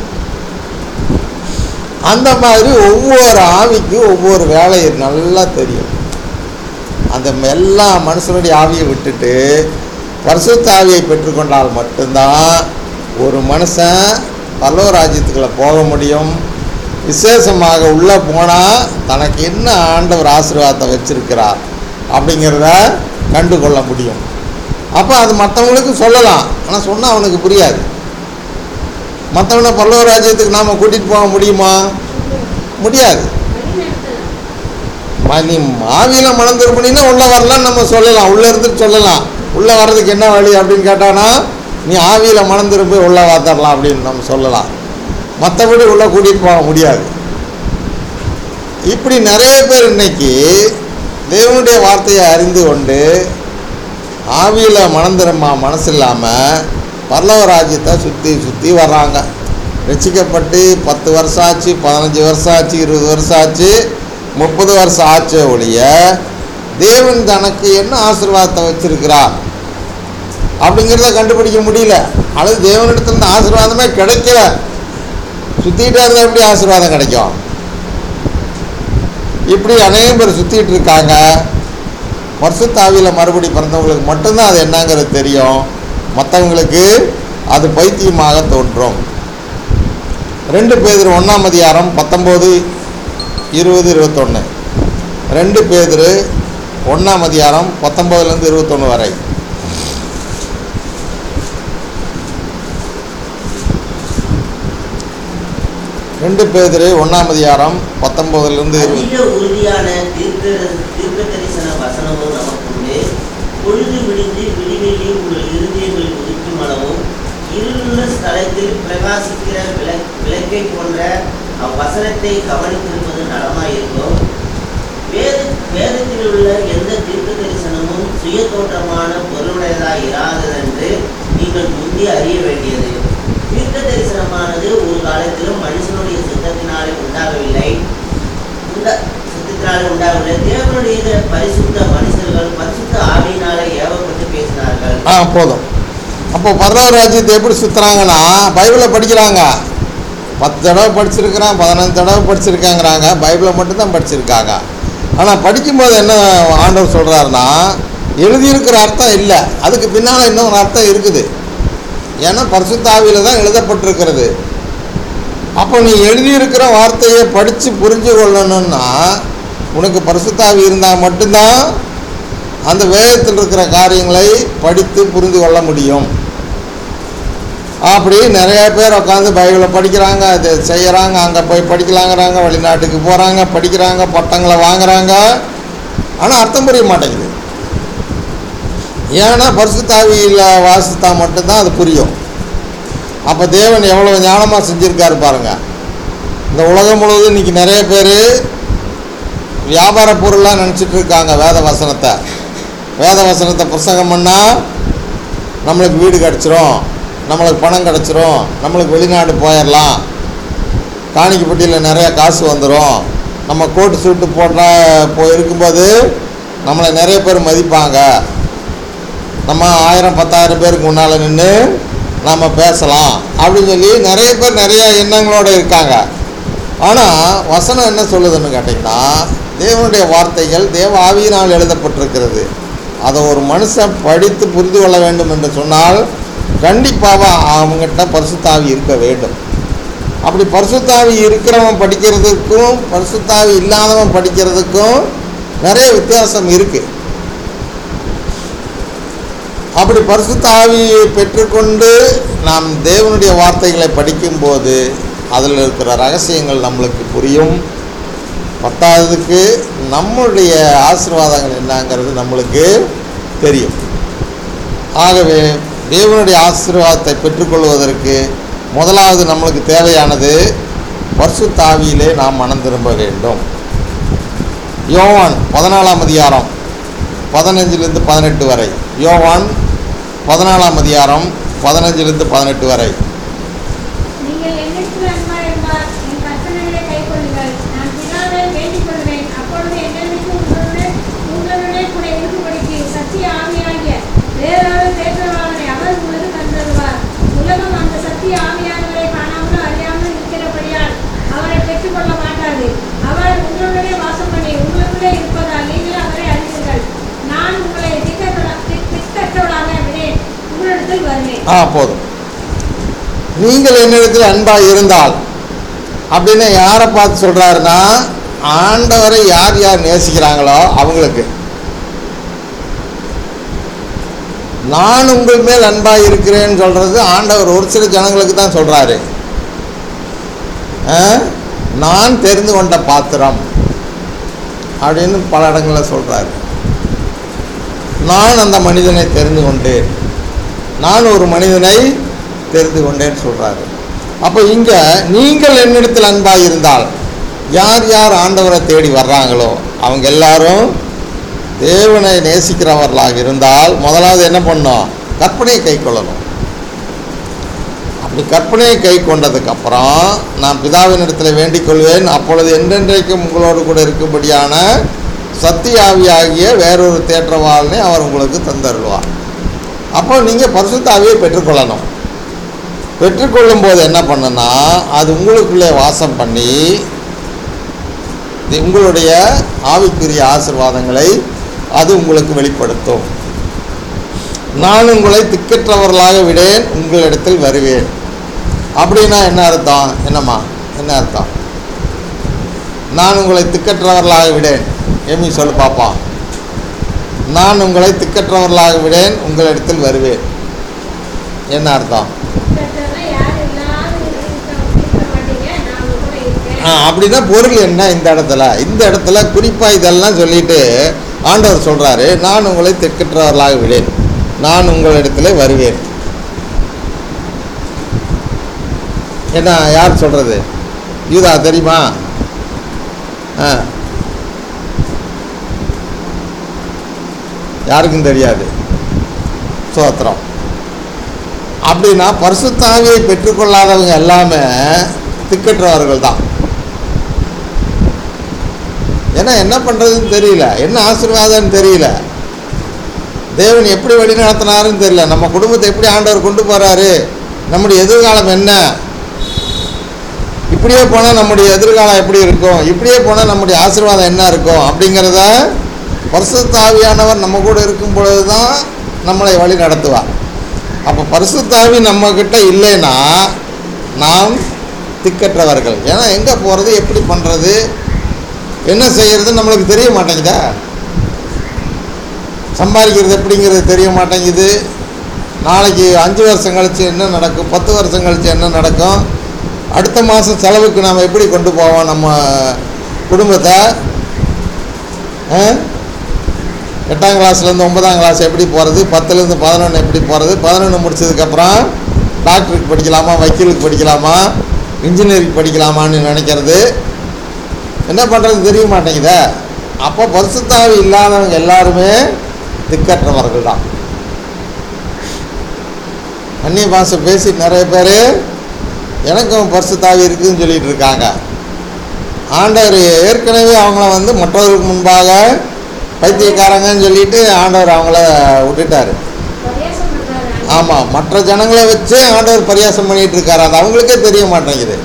அந்த மாதிரி ஒவ்வொரு ஆவிக்கு ஒவ்வொரு வேலை நல்லா தெரியும் அந்த எல்லா மனுஷனுடைய ஆவியை விட்டுட்டு பரிசுத்த ஆவியை பெற்றுக்கொண்டால் மட்டும்தான் ஒரு மனுஷன் பல்லவ ராஜ்யத்துக்குள்ள போக முடியும் விசேஷமாக உள்ளே போனால் தனக்கு என்ன ஆண்டவர் ஆசீர்வாதத்தை வச்சிருக்கிறார் அப்படிங்கிறத கண்டு கொள்ள முடியும் அப்போ அது மற்றவங்களுக்கு சொல்லலாம் ஆனால் சொன்னால் அவனுக்கு புரியாது மற்றவனை பல்லவ ராஜ்யத்துக்கு நாம் கூட்டிகிட்டு போக முடியுமா முடியாது வழி நடத்தலாம். ம- நீ ஆவியில் மனம் திரும்பினா உள்ளே வரலான்னு நம்ம சொல்லலாம் உள்ளே இருந்துட்டு சொல்லலாம் உள்ளே வர்றதுக்கு என்ன வழி அப்படின்னு கேட்டானா நீ ஆவியில் மனம் திரும்பி உள்ளே வாத்தரலாம் அப்படின்னு நம்ம சொல்லலாம் மற்றபடி உள்ளே கூட்டிகிட்டு போக முடியாது இப்படி நிறைய பேர் இன்னைக்கு தேவனுடைய வார்த்தையை அறிந்து கொண்டு ஆவியில் மனம் திரும்ப மனசு இல்லாமல் பல்லவ ராஜ்யத்தை சுற்றி சுற்றி வர்றாங்க ரசிக்கப்பட்டு பத்து வருஷம் ஆச்சு பதினஞ்சு வருஷம் ஆச்சு இருபது வருஷம் ஆச்சு முப்பது வருஷம் ஆச்சு ஒழிய தேவன் தனக்கு என்ன ஆசீர்வாதத்தை வச்சிருக்கிறார் அப்படிங்கிறத கண்டுபிடிக்க முடியல அல்லது தேவனிடத்துல இருந்து ஆசீர்வாதமே கிடைக்கல சுற்றிக்கிட்டே இருந்தால் எப்படி ஆசீர்வாதம் கிடைக்கும் இப்படி அநேக பேர் சுற்றிட்டு இருக்காங்க வருஷத்தாவியில் மறுபடி பிறந்தவங்களுக்கு மட்டும்தான் அது என்னங்கிறது தெரியும் மற்றவங்களுக்கு அது பைத்தியமாக தோன்றும் ரெண்டு பேர் ஒன்றாம் அதிகாரம் பத்தொம்போது இருபது இருபத்தொன்று ரெண்டு பேர் ஒன்றாம் அதிகாரம் பத்தொம்போதுலேருந்து இருபத்தொன்று வரை ரெண்டு பேர் ஒன்றாம் அதிகாரம் பத்தொம்போதுலேருந்து இருபது அதிக உறுதியான தீர்க்க தீர்க்க தரிசன வசனமும் நமக்குண்டு பொழுது விடிந்து விடிவெள்ளி உங்கள் இருதயங்களில் உதிக்கும் அளவும் இருளுள்ள ஸ்தலத்தில் பிரகாசிக்கிற விளக் விளக்கை போன்ற அவ்வசனத்தை கவனித்திருப்பது நலமாயிருக்கும் வேத வேதத்தில் உள்ள எந்த தீர்க்க தரிசனமும் சுய தோற்றமான பொருளுடையதாய் இராததென்று நீங்கள் முந்தி அறிய வேண்டியது தீர்க்க தரிசனமானது ஒரு காலத்திலும் மனுஷனுடைய சித்தத்தினாலே உண்டாகவில்லை உண்ட- சித்தத்தினாலே உண்டாகவில்லை தேவனுடைய பரிசுத்த மனுஷர்கள் பரிசுத்த ஆவியினாலே ஏவப்பட்டு பேசினார்கள் ஆ போதும் அப்போ பரலோக ராஜ்யத்தை எப்படி சுற்றுறாங்கன்னா பைபிளை படிக்கிறாங்க பத்து தடவை படிச்சிருக்கிறான் பதினஞ்சு தடவை படிச்சிருக்காங்கிறாங்க பைபிளை மட்டும்தான் படிச்சிருக்காங்க ஆனால் படிக்கும்போது என்ன ஆண்டவர் சொல்கிறாருன்னா எழுதியிருக்கிற அர்த்தம் இல்லை அதுக்கு பின்னால் இன்னொரு அர்த்தம் இருக்குது ஏன்னா பரிசுத்தாவியில் தான் எழுதப்பட்டிருக்கிறது அப்போ நீ எழுதியிருக்கிற வார்த்தையை படித்து புரிஞ்சு கொள்ளணும்னா உனக்கு பரிசுத்தாவி இருந்தால் மட்டும்தான் அந்த வேதத்தில் இருக்கிற காரியங்களை படித்து புரிந்து கொள்ள முடியும் அப்படி நிறைய பேர் உட்காந்து பைபிளை படிக்கிறாங்க அது செய்கிறாங்க அங்கே போய் படிக்கலாங்கிறாங்க வெளிநாட்டுக்கு போகிறாங்க படிக்கிறாங்க பட்டங்களை வாங்குறாங்க ஆனால் அர்த்தம் புரிய மாட்டேங்குது ஏன்னா பரிசுத்தாவியில் வாசித்தா மட்டும்தான் அது புரியும் அப்போ தேவன் எவ்வளோ ஞானமாக செஞ்சுருக்காரு பாருங்க இந்த உலகம் முழுவதும் இன்னைக்கு நிறைய பேர் வியாபார பொருளாக நினச்சிட்டு இருக்காங்க வேத வசனத்தை வேத வசனத்தை பிரசங்கம் பண்ணால் நம்மளுக்கு வீடு கிடச்சிரும் நம்மளுக்கு பணம் கிடச்சிரும் நம்மளுக்கு வெளிநாடு போயிடலாம் காணிக்கப்பட்டியில் நிறைய காசு வந்துடும் நம்ம கோட்டு சூட்டு போடுற போ இருக்கும்போது நம்மளை நிறைய பேர் மதிப்பாங்க நம்ம ஆயிரம் பத்தாயிரம் பேருக்கு முன்னால் நின்று நம்ம பேசலாம் அப்படின்னு சொல்லி நிறைய பேர் நிறைய எண்ணங்களோடு இருக்காங்க ஆனால் வசனம் என்ன சொல்லுதுன்னு கேட்டிங்கன்னா தேவனுடைய வார்த்தைகள் தேவ ஆவியினால் எழுதப்பட்டிருக்கிறது அதை ஒரு மனுஷன் படித்து புரிந்து கொள்ள வேண்டும் என்று சொன்னால் கண்டிப்பாக அவங்ககிட்ட பரிசுத்தாவி இருக்க வேண்டும் அப்படி பரிசுத்தாவி இருக்கிறவன் படிக்கிறதுக்கும் பரிசுத்தாவி இல்லாதவன் படிக்கிறதுக்கும் நிறைய வித்தியாசம் இருக்குது அப்படி பரிசுத்தாவியை பெற்றுக்கொண்டு நாம் தேவனுடைய வார்த்தைகளை படிக்கும்போது அதில் இருக்கிற ரகசியங்கள் நம்மளுக்கு புரியும் பத்தாவதுக்கு நம்மளுடைய ஆசீர்வாதங்கள் என்னங்கிறது நம்மளுக்கு தெரியும் ஆகவே தேவனுடைய ஆசீர்வாதத்தை பெற்றுக்கொள்வதற்கு முதலாவது நம்மளுக்கு தேவையானது பரிசுத்தாவியிலே நாம் மனம் திரும்ப வேண்டும் யோவான் பதினாலாம் அதிகாரம் பதினஞ்சிலிருந்து பதினெட்டு வரை யோவான் பதினாலாம் அதிகாரம் பதினஞ்சிலிருந்து பதினெட்டு வரை நீங்கள் என்னிடத்தில் அன்பா இருந்தால் என் கற்பனைகளை கைக்கொள்ளுங்கள் நான் பிதாவை வேண்டிக் கொள்வேன் அப்பொழுது என்னென்னைக்கு உங்களுடன் உங்களுடனே கூட இருக்கும்படிக்கு சத்திய ஆவியாகிய வேறொரு தேற்றவாளனை அவர் உங்களுக்கு தந்தருவார் உலகம் அந்த சத்திய ஆவியானவரை காணாமலும் அறியாமல் இருக்கிறபடியால் அவரை பெற்றுக்கொள்ள மாட்டாது அவர் உங்களுடனே வாசம் பண்ணி உங்களுக்குள்ளே இருப்பதால் நீங்கள் அவரை அறிவீர்கள் நான் உங்களை திக்கற்ற- திக்- திக்கற்றவளாக விடேன் உங்களிடத்தில் வருவேன் ஆ போதும் நீங்கள் என்னிடத்தில் அன்பாக இருந்தால் அப்படின்னு யாரை பார்த்து சொல்கிறாருன்னா ஆண்டவரை யார் யார் நேசிக்கிறாங்களோ அவங்களுக்கு நான் உங்கள் மேல் அன்பாக இருக்கிறேன்னு சொல்கிறது ஆண்டவர் ஒரு சில ஜனங்களுக்கு தான் சொல்கிறாரு நான் தெரிந்து கொண்ட பாத்திரம் அப்படின்னு பல இடங்களில் சொல்கிறாரு நான் அந்த மனிதனை தெரிந்து கொண்டேன் நான் ஒரு மனிதனை தெரிந்து கொண்டேன்னு சொல்கிறாரு அப்போ இங்கே நீங்கள் என்னிடத்தில் அன்பாக இருந்தால் யார் யார் ஆண்டவரை தேடி வர்றாங்களோ அவங்க எல்லாரும் தேவனை நேசிக்கிறவர்களாக இருந்தால் முதலாவது என்ன பண்ணணும் கற்பனையை கை கொள்ளணும் அப்படி கற்பனையை கை கொண்டதுக்கப்புறம் நான் பிதாவின் இடத்துல வேண்டிக் கொள்வேன் அப்பொழுது என்றென்றைக்கும் உங்களோடு கூட இருக்கும்படியான சத்திய ஆவியாகிய வேறொரு தேற்றவாளனை அவர் உங்களுக்கு தந்தருள்வார் அப்போ நீங்கள் பரிசுத்த ஆவியை பெற்றுக்கொள்ளணும் பெற்றுக்கொள்ளும் போது என்ன பண்ணுன்னா அது உங்களுக்குள்ளே வாசம் பண்ணி இது உங்களுடைய ஆவிக்குரிய ஆசிர்வாதங்களை அது உங்களுக்கு வெளிப்படுத்தும் நான் உங்களை திக்கற்றவர்களாக விடேன் உங்களிடத்தில் வருவேன் அப்படின்னா என்ன அர்த்தம் என்னம்மா என்ன அர்த்தம் நான் உங்களை திக்கற்றவர்களாக விடேன் எம்மி சொல்லு பாப்பா நான் உங்களை திக்கற்றவர்களாக விடேன் உங்களிடத்தில் வருவேன் என்ன அர்த்தம் பெற்றவங்க யாரும் இல்லாத இருக்க இருக்க மாட்டீங்க நான் உங்க கூட இருக்கேன் ஆ அப்படின்னா பொருள் என்ன இந்த இடத்துல இந்த இடத்துல குறிப்பாக இதெல்லாம் சொல்லிட்டு ஆண்டவர் சொல்கிறாரு நான் உங்களை திக்கற்றவர்களாக விடேன் நான் உங்களிடத்தில் வருவேன் என்ன யார் சொல்கிறது யூதா தெரியுமா ஆ யாருக்கும் தெரியாது சோத்திரம் அப்படின்னா பரிசுத்தாவியை பெற்றுக்கொள்ளாதவங்க எல்லாமே திக்கற்றவர்கள் தான் ஏன்னா என்ன பண்ணுறதுன்னு தெரியல என்ன ஆசீர்வாதம்னு தெரியல தேவன் எப்படி வழி நடத்தினாருன்னு தெரியல நம்ம குடும்பத்தை எப்படி ஆண்டவர் கொண்டு போகிறாரு நம்முடைய எதிர்காலம் என்ன இப்படியே போனால் நம்முடைய எதிர்காலம் எப்படி இருக்கும் இப்படியே போனால் நம்முடைய ஆசீர்வாதம் என்ன இருக்கும் அப்படிங்கிறத பரிசுத்தாவியானவர் நம்ம கூட இருக்கும் பொழுது தான் நம்மளை வழி நடத்துவார் அப்போ பரிசுத்தாவி நம்மக்கிட்ட இல்லைன்னா நாம் திக்கற்றவர்கள் ஏன்னா எங்கே போகிறது எப்படி பண்ணுறது என்ன செய்கிறது நம்மளுக்கு தெரிய மாட்டேங்குதா சம்பாதிக்கிறது எப்படிங்கிறது தெரிய மாட்டேங்குது நாளைக்கு அஞ்சு வருஷம் கழித்து என்ன நடக்கும் பத்து வருஷம் கழித்து என்ன நடக்கும் அடுத்த மாதம் செலவுக்கு நாம் எப்படி கொண்டு போவோம் நம்ம குடும்பத்தை ஆ? எட்டாம் கிளாஸ்லேருந்து ஒன்பதாம் கிளாஸ் எப்படி போகிறது பத்துலேருந்து பதினொன்று எப்படி போகிறது பதினொன்று முடிச்சதுக்கப்புறம் டாக்டருக்கு படிக்கலாமா வக்கீலுக்கு படிக்கலாமா இன்ஜினியரிங் படிக்கலாமான்னு நினைக்கிறது என்ன பண்ணுறது தெரிய மாட்டேங்குதே அப்போ பரிசுத்தாவி இல்லாதவங்க எல்லாருமே திக்கற்றவர்கள் தான் அந்நிய பாஷை பேசி நிறைய பேர் எனக்கும் பரிசுத்தாவி இருக்குதுன்னு சொல்லிட்டு இருக்காங்க ஆண்டவர் ஏற்கனவே அவங்கள வந்து மற்றவர்களுக்கு முன்பாக பைத்தியக்காரங்கன்னு சொல்லிட்டு ஆண்டவர் அவங்கள விட்டுட்டாரு பரியாசம் பண்றாரு ஆமாம் மற்ற ஜனங்களை வச்சு ஆண்டவர் பரியாசம் பண்ணிட்டு இருக்காரு அது அவங்களுக்கே தெரிய மாட்டேங்குது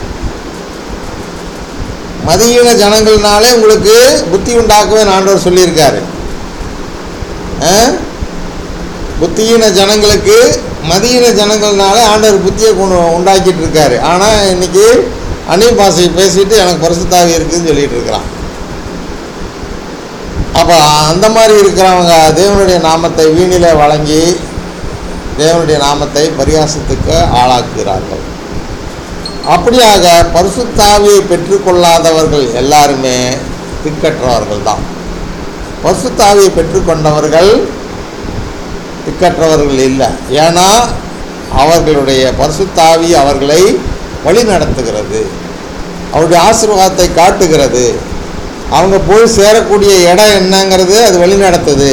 மதியீன ஜனங்கள்னாலே உங்களுக்கு புத்தி உண்டாக்குவேன் ஆண்டவர் சொல்லியிருக்காரு ஆ? புத்தியீன ஜனங்களுக்கு மதியீன ஜனங்கள்னாலே ஆண்டவர் புத்தியை கொண்டு உண்டாக்கிட்டு இருக்காரு ஆனால் இன்னைக்கு அந்நிய பாஷையை பேசிட்டு எனக்கு பரிசுத்தாவி இருக்குதுன்னு சொல்லிட்டு இருக்கிறான் அப்போ அந்த மாதிரி இருக்கிறவங்க தேவனுடைய நாமத்தை வீணில வழங்கி தேவனுடைய நாமத்தை பரியாசத்துக்கு ஆளாக்குகிறார்கள் அப்படியாக பரிசுத்தாவியை பெற்றுக்கொள்ளாதவர்கள் எல்லாருமே திக்கற்றவர்கள் தான் பரிசுத்தாவியை பெற்றுக்கொண்டவர்கள் திக்கற்றவர்கள் இல்லை ஏன்னா அவர்களுடைய பரிசுத்தாவி அவர்களை வழி நடத்துகிறது அவருடைய ஆசீர்வாதத்தை காட்டுகிறது அவங்க போய் சேரக்கூடிய இடம் என்னங்கிறது அது வழி நடத்துது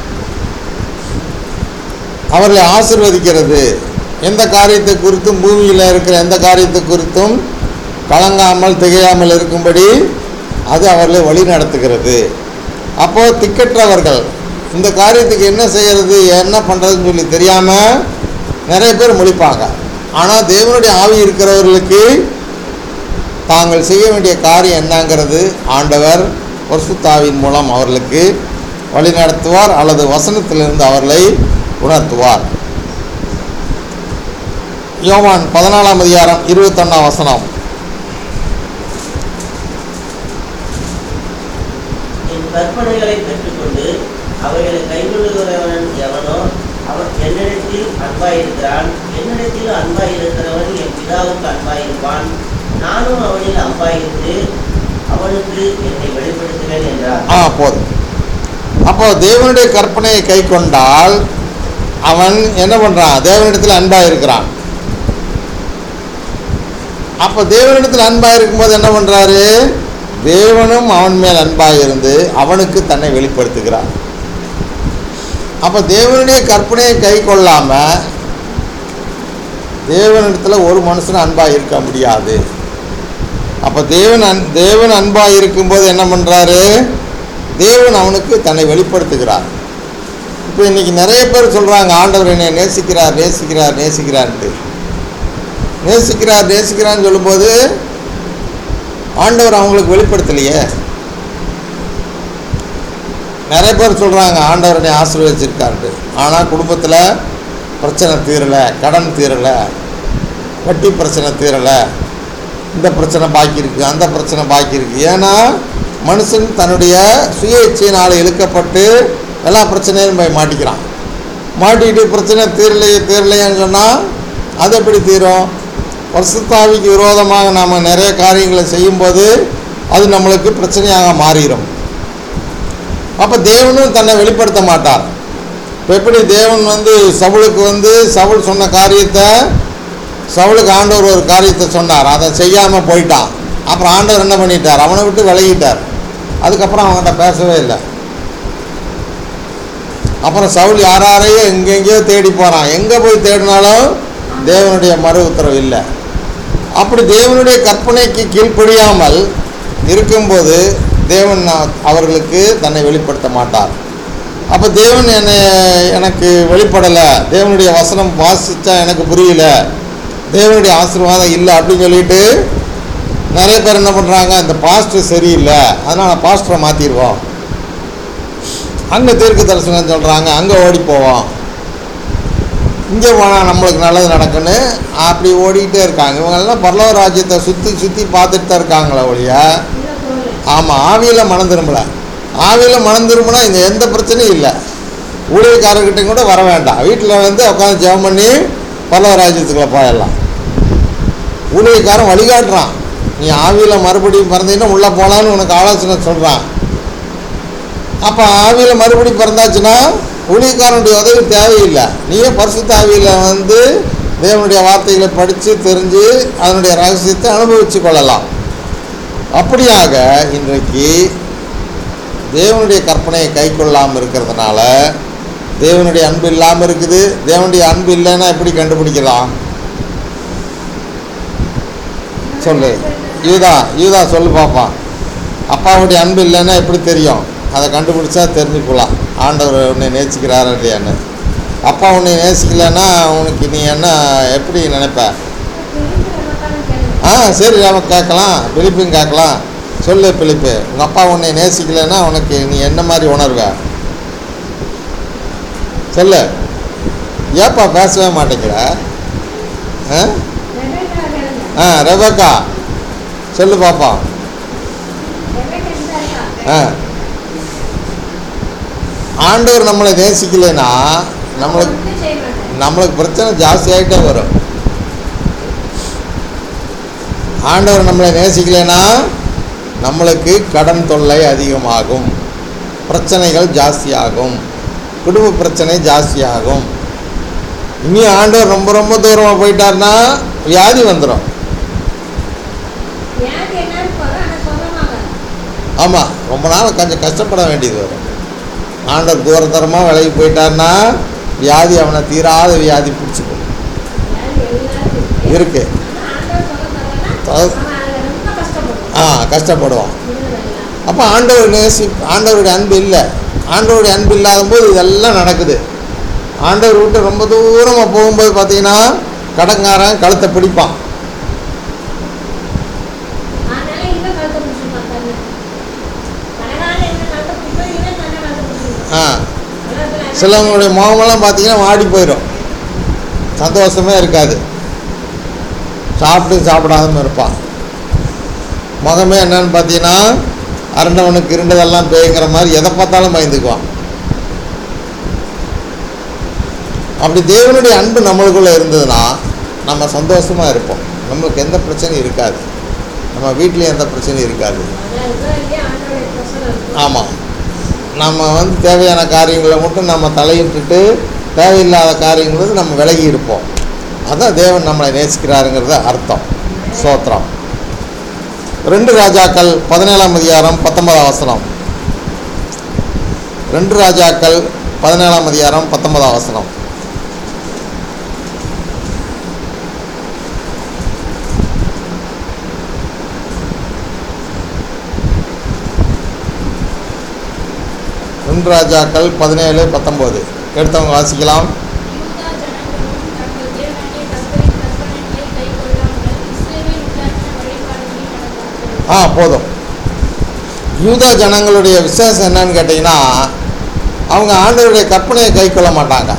அவர்களை ஆசிர்வதிக்கிறது எந்த காரியத்தை குறித்தும் பூமியில் இருக்கிற எந்த காரியத்தை குறித்தும் கலங்காமல் திகையாமல் இருக்கும்படி அது அவர்களை வழி நடத்துகிறது அப்போது திக்கற்றவர்கள் இந்த காரியத்துக்கு என்ன செய்கிறது என்ன பண்ணுறதுன்னு சொல்லி தெரியாமல் நிறைய பேர் முழிப்பாங்க ஆனால் தேவனுடைய ஆவி இருக்கிறவர்களுக்கு தாங்கள் செய்ய வேண்டிய காரியம் என்னங்கிறது ஆண்டவர் பரிசுத்தாவின் மூலம் அவர்களுக்கு வழி நடத்துவார் அல்லது வசனத்திலிருந்து அவர்களை உணர்த்துவார் யோவான் பதினாலாம் அதிகாரம் இருபத்தொன்னாம் வசனம் என் கற்பனைகளை பெற்றுக்கொண்டு அவைகளை கைக்கொள்ளுகிறவன் எவனோ அவன் என்னிடத்தில் அன்பாயிருக்கிறான் என்னிடத்தில் அன்பாயிருக்கிறவன் என் பிதாவுக்கு அன்பாயிருப்பான் நானும் அவனில் அன்பாயிருந்து அவனுக்கு என்னை வெளிப்படுத்துவேன் என்றார் ஆ போதும் அப்போ தேவனுடைய கற்பனையை கை கொண்டால் அவன் என்ன பண்ணுறான் தேவனிடத்தில் அன்பாக இருக்கிறான் அப்போ தேவனிடத்தில் அன்பாக இருக்கும்போது என்ன பண்ணுறாரு தேவனும் அவன் மேல் அன்பாக இருந்து அவனுக்கு தன்னை வெளிப்படுத்துகிறான் அப்போ தேவனுடைய கற்பனையை கை கொள்ளாமல் தேவனிடத்தில் ஒரு மனுஷன் அன்பாக இருக்க முடியாது அப்போ தேவன் அன் தேவன் அன்பாக இருக்கும்போது என்ன பண்ணுறாரு தேவன் அவனுக்கு தன்னை வெளிப்படுத்துகிறார் இப்போ இன்றைக்கி நிறைய பேர் சொல்கிறாங்க ஆண்டவர் என்னை நேசிக்கிறார் நேசிக்கிறார் நேசிக்கிறான்ட்டு நேசிக்கிறார் நேசிக்கிறான்னு சொல்லும்போது ஆண்டவர் அவங்களுக்கு வெளிப்படுத்தலையே நிறைய பேர் சொல்கிறாங்க ஆண்டவர் என்னை ஆசீர்வதிச்சிருக்காருட்டு ஆனால் குடும்பத்தில் பிரச்சனை தீரலை கடன் தீரலை வட்டி பிரச்சனை தீரலை இந்த பிரச்சனை பாக்கி இருக்குது அந்த பிரச்சனை பாக்கி இருக்குது ஏன்னா மனுஷன் தன்னுடைய சுய இச்சையினால் இழுக்கப்பட்டு எல்லா பிரச்சனையும் போய் மாட்டிக்கிறான் மாட்டிக்கிட்டு பிரச்சனை தீரலையே தீரலையேன்னு சொன்னால் அது எப்படி தீரும் வருஷத்தாவிக்கு விரோதமாக நாம் நிறைய காரியங்களை செய்யும்போது அது நம்மளுக்கு பிரச்சனையாக மாறிடும் அப்போ தேவனும் தன்னை வெளிப்படுத்த மாட்டார் இப்போ எப்படி தேவன் வந்து சவுளுக்கு வந்து சவுல் சொன்ன காரியத்தை சவுளுக்கு ஆண்டவர் ஒரு காரியத்தை சொன்னார் அதை செய்யாமல் போயிட்டான் அப்புறம் ஆண்டவர் என்ன பண்ணிட்டார் அவனை விட்டு விலகிட்டார் அதுக்கப்புறம் அவன்கிட்ட பேசவே இல்லை அப்புறம் சவுல் யாரையும் எங்கெங்கேயோ தேடி போகிறான் எங்கே போய் தேடினாலும் தேவனுடைய மறு உத்தரவு இல்லை அப்படி தேவனுடைய கற்பனைக்கு கீழ்ப்படியாமல் இருக்கும்போது தேவன் நா- அவர்களுக்கு தன்னை வெளிப்படுத்த மாட்டார் அப்போ தேவன் என்னை எனக்கு வெளிப்படலை தேவனுடைய வசனம் வாசித்தா எனக்கு புரியல தேவனுடைய ஆசீர்வாதம் இல்லை அப்படின்னு சொல்லிட்டு நிறைய பேர் என்ன பண்ணுறாங்க இந்த பாஸ்டர் சரியில்லை அதனால் பாஸ்டரை மாற்றிடுவோம் அங்கே தீர்க்க தரிசனம் சொல்கிறாங்க அங்கே ஓடி போவோம் இங்கே போனால் நம்மளுக்கு நல்லது நடக்குன்னு அப்படி ஓடிக்கிட்டே இருக்காங்க இவங்கெல்லாம் பரலோக ராஜ்யத்தை சுற்றி சுற்றி பார்த்துட்டு தான் இருக்காங்களே ஒழிய உள்ள போகல ஆமாம் ஆவியில் மனம் திரும்பல ஆவியில் மனம் திரும்பினா இங்கே எந்த பிரச்சனையும் இல்லை ஊழியக்காரர்கிட்ட கூட வர வேண்டாம் வீட்டில் வந்து உட்காந்து ஜெபம் பண்ணி பரலோக ராஜ்யத்துக்குள்ளே போயிடலாம் ஊழியக்காரன் வழிகாட்டுறான் நீ ஆவியில் மறுபடியும் பிறந்தீங்கன்னா உள்ளே போகலான்னு உனக்கு ஆலோசனை சொல்கிறான் அப்போ ஆவியில் மறுபடி பிறந்தாச்சுன்னா ஊழியக்காரனுடைய உதவி தேவையில்லை நீயே பரிசுத்த ஆவியில் வந்து தேவனுடைய வார்த்தைகளை படித்து தெரிஞ்சு அதனுடைய ரகசியத்தை அனுபவித்து கொள்ளலாம் அப்படியாக இன்றைக்கு தேவனுடைய கற்பனையை கை கொள்ளாமல் இருக்கிறதுனால தேவனுடைய அன்பு இல்லாமல் இருக்குது தேவனுடைய அன்பு இல்லைன்னா எப்படி கண்டுபிடிக்கலாம் சொல்லு யூதா யூதா சொல்லு பாப்பான் அப்பாவுடைய அன்பு இல்லைன்னா எப்படி தெரியும் அதை கண்டுபிடிச்சா தெரிஞ்சுக்கலாம் ஆண்டவர் உன்னை நேசிக்கிறாரா இல்லையான்னு அப்பா உன்னை நேசிக்கலைன்னா உனக்கு நீ என்ன எப்படி நினைப்ப ஆ சரி நம்ம கேட்கலாம் பிலிப்பும் கேட்கலாம் சொல்லு பிலிப்பு உங்கள் அப்பா உன்னை நேசிக்கலைன்னா உனக்கு நீ என்ன மாதிரி உணர்வ சொல்லு ஏப்பா பேசவே மாட்டேங்கிற ஆ ஆ ரெபக்கா சொல்லு பாப்பா ஆ ஆண்டவர் நம்மளை நேசிக்கலைன்னா நம்மளுக்கு நம்மளுக்கு பிரச்சனை ஜாஸ்தியாகிட்டே வரும் ஆண்டவர் நம்மளை நேசிக்கலைன்னா நம்மளுக்கு கடன் தொல்லை அதிகமாகும் பிரச்சனைகள் ஜாஸ்தியாகும் குடும்ப பிரச்சனை ஜாஸ்தியாகும் இனி ஆண்டவர் ரொம்ப ரொம்ப தூரமாக போயிட்டாருன்னா வியாதி வந்துடும் வியாதி என்னன்னு போதும் ஆனால் சொல்லமாங்க ஆமாம் ரொம்ப நாள் கொஞ்சம் கஷ்டப்பட வேண்டியது வரும் ஆண்டவர் தூரத்தரமாக விலைக்கு போயிட்டாருன்னா வியாதி அவனை தீராத வியாதி பிடிச்சிக்கும் வியாதி எல்லாருக்கும் இருக்கு ஆனா ஆண்டவர் சொல்ல தரலன்னா அதாவது- அவன் அதுல ரொம்ப கஷ்டப்படுவான் ஆ கஷ்டப்படுவான் விடுதலை இல்லாம. அப்போ ஆண்டவர் நேசி ஆண்டவருடைய அன்பு இல்லை ஆண்டவருடைய அன்பு இல்லாத போது இதெல்லாம் நடக்குது ஆண்டவர் விட்டு ரொம்ப தூரமாக போகும்போது பார்த்தீங்கன்னா கடங்காரன் கழுத்தை பிடிப்பான் அதனால இவன் கழுத்தை பிடிச்சிருப்பான் தன்னை. பணக்காரன் என்ன கழுத்தை பிடிச்சோ, இவன் தன்னை கழுத்தை பிடிச்சிருப்பான். ஆ உலகத்துல என்ன- சிலவங்களுடைய முகமெல்லாம் பார்த்தீங்கன்னா வாடி போயிடும் சந்தோஷமே இருக்காது சாப்பிட்டு சாப்பிடாம இருப்பான் முகமே என்னன்னு பார்த்தீங்கன்னா அரண்டவனுக்கு இருண்டதெல்லாம் பேய்ங்கிற மாதிரி எதை பார்த்தாலும் பயந்துக்குவான் அப்படி தேவனுடைய அன்பு நம்மளுக்குள்ளே இருந்ததுன்னா நம்ம சந்தோஷமாக இருப்போம் நம்மளுக்கு எந்த பிரச்சனையும் இருக்காது நம்ம வீட்லேயும் எந்த பிரச்சனையும் இருக்காது அதான் இதுதான் இல்லையா ஆண்டவருடைய பிரசனம் இருக்கு. ஆமாம் நம்ம வந்து தேவையான காரியங்களை மட்டும் நம்ம தலையிட்டுட்டு தேவையில்லாத காரியங்களுக்கு நம்ம விலகி இருப்போம் அதான் தேவன் நம்மளை நேசிக்கிறாருங்கிறது அர்த்தம் சோத்திரம் ரெண்டு ராஜாக்கள் பதினேழாம் அதிகாரம் பத்தொன்பதாம் வசனம் ரெண்டு ராஜாக்கள் பதினேழாம் அதிகாரம் பத்தொன்பதாம் வசனம் ரெண்டு ராஜாக்கள் பதினேழு பத்தொம்போது எடுத்தவங்க வாசிக்கலாம் யூதா ஜனங்களும் தங்கள் தேவனாகிய கர்த்தரின் கற்பனைகளை கைக்கொள்ளாமல் இஸ்ரவேல் உண்டாக்கின வழிபாடுகளில் நடந்தார்கள். ஆ போதும் யூதா ஜனங்களுடைய விசேஷம் என்னன்னு கேட்டிங்கன்னா அவங்க ஆண்டவருடைய கற்பனையை கை கொள்ள மாட்டாங்க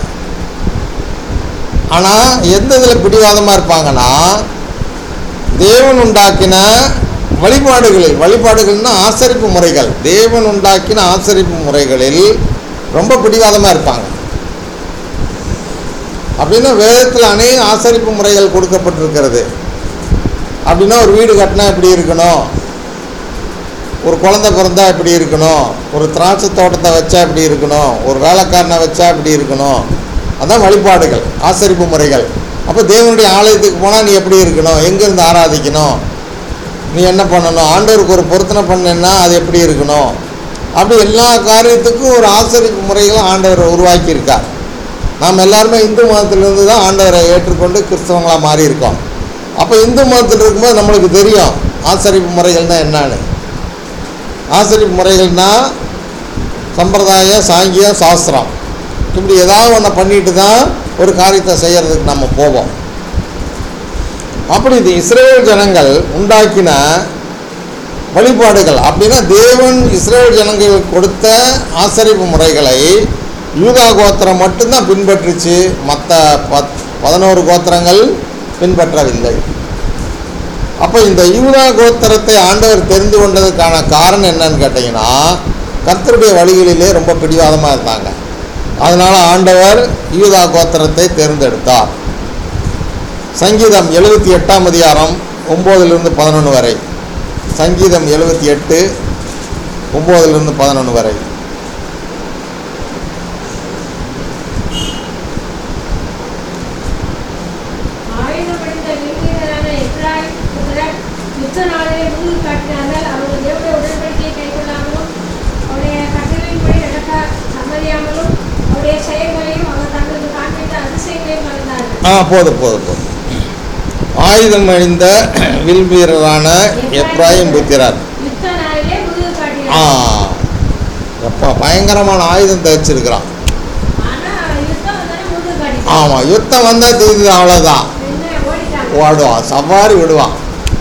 ஆனால் எந்த இதில் பிடிவாதமாக இருப்பாங்கன்னா தேவன் உண்டாக்கின வழிபாடுகளில் வழிபாடுகள்னா ஆசரிப்பு முறைகள் தேவன் உண்டாக்கின ஆசரிப்பு முறைகளில் ரொம்ப பிடிவாதமாக இருப்பாங்க அப்படின்னா வேதத்தில் அநேக ஆசரிப்பு முறைகள் கொடுக்கப்பட்டிருக்கிறது அப்படின்னா ஒரு வீடு கட்டினா எப்படி இருக்கணும் ஒரு குழந்தை பிறந்தா எப்படி இருக்கணும் ஒரு திராட்சை தோட்டத்தை வச்சா எப்படி இருக்கணும் ஒரு வேலைக்காரனை வச்சா எப்படி இருக்கணும் அதான் வழிபாடுகள் ஆசரிப்பு முறைகள் அப்போ தேவனுடைய ஆலயத்துக்கு போனால் நீ எப்படி இருக்கணும் எங்கேருந்து ஆராதிக்கணும் நீ என்ன பண்ணணும் ஆண்டவருக்கு ஒரு பொருத்தனை பண்ணேன்னா அது எப்படி இருக்கணும் அப்படி எல்லா காரியத்துக்கும் ஒரு ஆசரிப்பு முறைகளை ஆண்டவர் உருவாக்கியிருக்கார் நாம் எல்லாருமே இந்து மதத்திலிருந்து தான் ஆண்டவரை ஏற்றுக்கொண்டு கிறிஸ்தவங்களாக மாறி இருக்கோம் அப்போ இந்து மதத்தில் இருக்கும்போது நம்மளுக்கு தெரியும் ஆசரிப்பு முறைகள்னா என்னன்னு ஆசரிப்பு முறைகள்னா சம்பிரதாய சாங்கியம் சாஸ்திரம் இப்படி ஏதாவது ஒன்று பண்ணிட்டு தான் ஒரு காரியத்தை செய்யறதுக்கு நம்ம போவோம் அப்படி இது இஸ்ரேல் ஜனங்கள் உண்டாக்கின வழிபாடுகள் அப்படின்னா தேவன் இஸ்ரேல் ஜனங்களுக்கு கொடுத்த ஆசரிப்பு முறைகளை யூதா கோத்திரம் மட்டும்தான் பின்பற்றுச்சு மற்ற பத் பதினோரு கோத்திரங்கள் பின்பற்றவில்லை அப்போ இந்த யூதா கோத்திரத்தை ஆண்டவர் தெரிந்து கொண்டதுக்கான காரணம் என்னன்னு கேட்டிங்கன்னா கர்த்தருடைய வழிகளிலே ரொம்ப பிடிவாதமாக இருந்தாங்க அதனால் ஆண்டவர் யூதா கோத்திரத்தை தேர்ந்தெடுத்தார் சங்கீதம் எழுபத்தி எட்டாம் அதிகாரம் ஒம்போதிலிருந்து பதினொன்று வரை சங்கீதம் எழுபத்தி எட்டு ஒம்போதிலிருந்து பதினொன்று வரை யுத்த நாளிலே முழு காட்டினார்கள் அவர்கள் தேவனுடைய உடன்படிக்கையை கைக்கொள்ளாமலும் அவருடைய கட்டளையின்படி நடக்க சம்மதியாமலும் அவருடைய செயல்களையும் அவர் தங்களுக்கு காண்பித்த அதிசயங்களையும் மறந்தார்கள் ஆ போதும் போதும் போதும் ஆயுதம் அணிந்த வில் வீரரான எப்ராஹிம் புத்திரார் யுத்த நாளிலே முழு ஆ காட்டினார்கள் எப்பா பயங்கரமான ஆயுதம் தைச்சிருக்கிறான் ஆனா யுத்தம் வந்தாலும் முழு காட்டினார்கள் ஆமாம் யுத்தம் வந்தால் தீர்ந்து அவ்வளோதான் என்ன ஓடிட்டாங்க ஓடுவான் சவாரி விடுவான்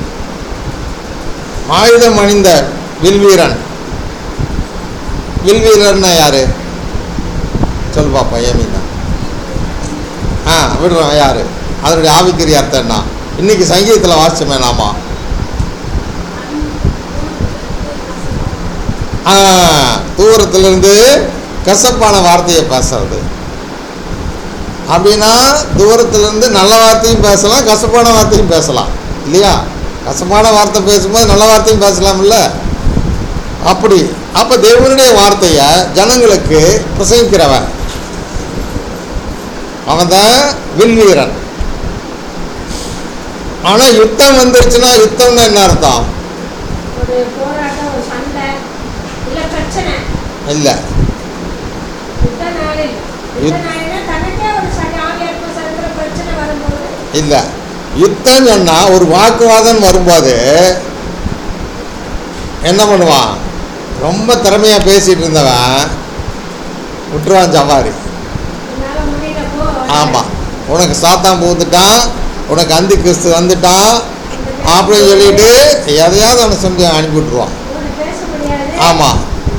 ஆயுதம் அணிந்த வில்வீரன் வில்வீரன்னா யாரு சொல் பாப்பா ஏமின்னா ஆ விடுறோம் யாரு அதனுடைய ஆவிக்குரிய அர்த்தம் என்ன இன்னைக்கு சங்கீதத்தில் வாசிச்சோமே நாமா ஆ தூரத்திலிருந்து கசப்பான வார்த்தையை பேசுறது அப்படின்னா தூரத்திலிருந்து நல்ல வார்த்தையும் பேசலாம் கசப்பான வார்த்தையும் பேசலாம் இல்லையா கசப்பான வார்த்தை பேசும்போது நல்ல வார்த்தையும் பேசலாம்ல அப்படி அப்போ தேவனுடைய வார்த்தையை ஜனங்களுக்கு பிரசங்கிக்கிறவன் அவன் தான் வில்வீரன் ஆனால் யுத்தம் வந்துருச்சுன்னா யுத்தம்னு என்ன அர்த்தம் ஒரு போராட்டம் ஒரு சண்டை இல்ல பிரச்சனை இல்லை யுத்த நாளில் யுத்த நாளில்னா தனக்கே ஒரு சண்டை ஆவியாத்ம சந்திர பிரச்சனை வரும்போது இல்லை யுத்தம் சொன்னால் ஒரு வாக்குவாதம் வரும்போது என்ன பண்ணுவான் ரொம்ப திறமையாக பேசிகிட்டு இருந்தவன் விட்டுருவான் சவாரி என்னால முடியல போ ஆமாம் உனக்கு சாத்தான் பூந்துட்டான் உனக்கு அந்தி கிறிஸ்து வந்துட்டான் அப்படின்னு சொல்லிட்டு எதையாவது அவனை சொல்லி அனுப்பி விட்டுருவான் உனக்கு பேச முடியாது ஆமாம்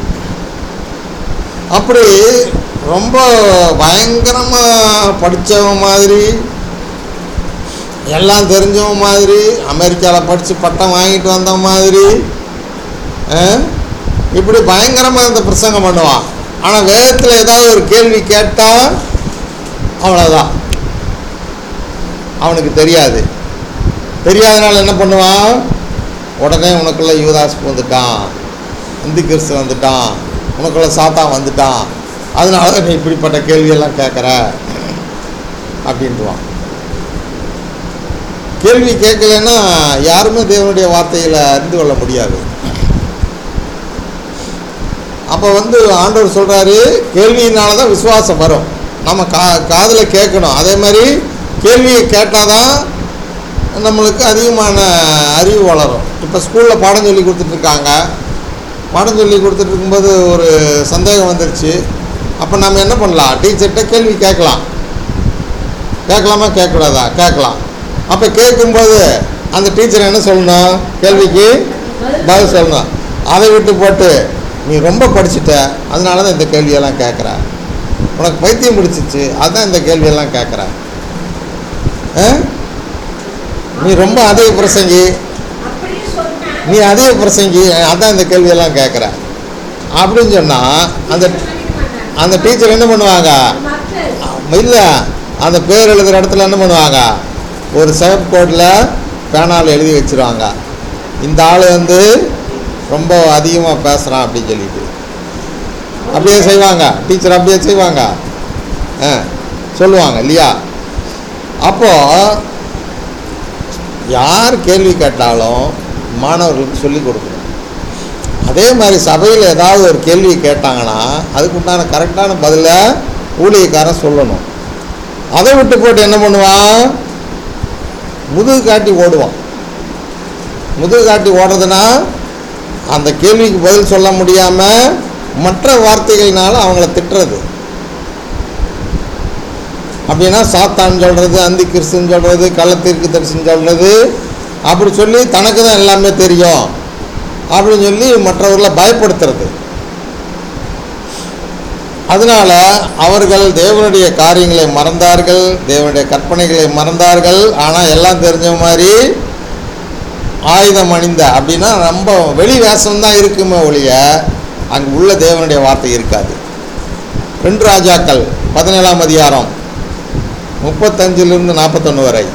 அப்படி ரொம்ப பயங்கரமாக படித்தவன் மாதிரி எல்லாம் தெரிஞ்சவன் மாதிரி அமெரிக்காவில் படித்து பட்டம் வாங்கிட்டு வந்த மாதிரி ஆ? இப்படி பயங்கரமாக இந்த பிரசங்கம் பண்ணுவான் ஆனால் வேதத்தில் ஏதாவது ஒரு கேள்வி கேட்டால் அவ்வளோதான் அவனுக்கு தெரியாது தெரியாதனால என்ன பண்ணுவான் உடனே உனக்குள்ள யூதாஸ் வந்துட்டான் இந்து கிறிஸ்து வந்துட்டான் உனக்குள்ள சாத்தான் வந்துட்டான் அதனால தான் நீ இப்படிப்பட்ட கேள்வியெல்லாம் கேட்குற அப்படின்ட்டுவான் கேள்வி கேட்கலன்னா யாருமே தேவனுடைய வார்த்தையில் அறிந்து கொள்ள முடியாது அப்போ வந்து ஆண்டவர் சொல்கிறாரு கேள்வியினால தான் விசுவாசம் வரும் நம்ம கா காதில் கேட்கணும் அதே மாதிரி கேள்வியை கேட்டால் தான் நம்மளுக்கு அதிகமான அறிவு வளரும் இப்போ ஸ்கூலில் பாடம் சொல்லி கொடுத்துட்ருக்காங்க பாடம் சொல்லி கொடுத்துட்டு இருக்கும்போது ஒரு சந்தேகம் வந்துருச்சு அப்போ நம்ம என்ன பண்ணலாம் டீச்சர்கிட்ட கேள்வி கேட்கலாம் கேட்கலாமா கேட்கக்கூடாதா கேட்கலாம் அப்போ கேட்கும்போது அந்த டீச்சர் என்ன சொல்லணும் கேள்விக்கு பதில் சொல்லணும் அதை விட்டு போட்டு நீ ரொம்ப படிச்சுட்ட அதனால தான் இந்த கேள்வியெல்லாம் கேட்குற உனக்கு பைத்தியம் பிடிச்சிச்சு அதான் இந்த கேள்வியெல்லாம் கேட்குற ஆ? நீ ரொம்ப அதிக பிரசங்கி அப்படின்னு சொன்னா நீ அதிக பிரசங்கி அதான் இந்த கேள்வியெல்லாம் கேட்குற அப்படின்னு சொன்னால் அந்த மன்னிக்க மாட்டாங்க. அந்த டீச்சர் என்ன பண்ணுவாங்க மக்கள் இல்லை அந்த பேர் எழுதுகிற இடத்துல என்ன பண்ணுவாங்க ஒரு சிவப்பு கோட்டில் பேனால் எழுதி வச்சிருவாங்க இந்த ஆள் வந்து ரொம்ப அதிகமாக பேசுகிறான் அப்படின்னு சொல்லிட்டு அப்படியே செய்வாங்க டீச்சர் அப்படியே செய்வாங்க ஆ சொல்லுவாங்க இல்லையா அப்போது யார் கேள்வி கேட்டாலும் மாணவர்களுக்கு சொல்லி கொடுக்கணும் அதே மாதிரி சபையில் ஏதாவது ஒரு கேள்வி கேட்டாங்கன்னா அதுக்கு உண்டான கரெக்டான பதிலை ஊழியக்காரன் சொல்லணும் அதை விட்டு போட்டு என்ன பண்ணுவான் முதுகு காட்டி ஓடுவான் முதுகு காட்டி ஓடுறதுனா அந்த கேள்விக்கு பதில் சொல்ல முடியாமல் மற்ற வார்த்தைகள்னால அவங்கள திட்டுறது அப்படின்னா சாத்தான் சொல்கிறது அந்தி கிறிஸ்துன்னு சொல்கிறது கள்ளத்தீர்க்கு தரிசனம் சொல்கிறது அப்படி சொல்லி தனக்கு தான் எல்லாமே தெரியும் அப்படின்னு சொல்லி மற்றவர்களை பயப்படுத்துறது அதனால அவர்கள் தேவனுடைய காரியங்களை மறந்தார்கள் தேவனுடைய கற்பனைகளை மறந்தார்கள் ஆனால் எல்லாம் தெரிஞ்ச மாதிரி ஆயுதம் அணிந்த அப்படின்னா ரொம்ப வெளி வேஷம் தான் இருக்குமே ஒழிய அங்கே உள்ள தேவனுடைய வார்த்தை இருக்காது ரெண்டு ராஜாக்கள் பதினேழாம் அதிகாரம் முப்பத்தஞ்சிலிருந்து நாற்பத்தொன்று வரை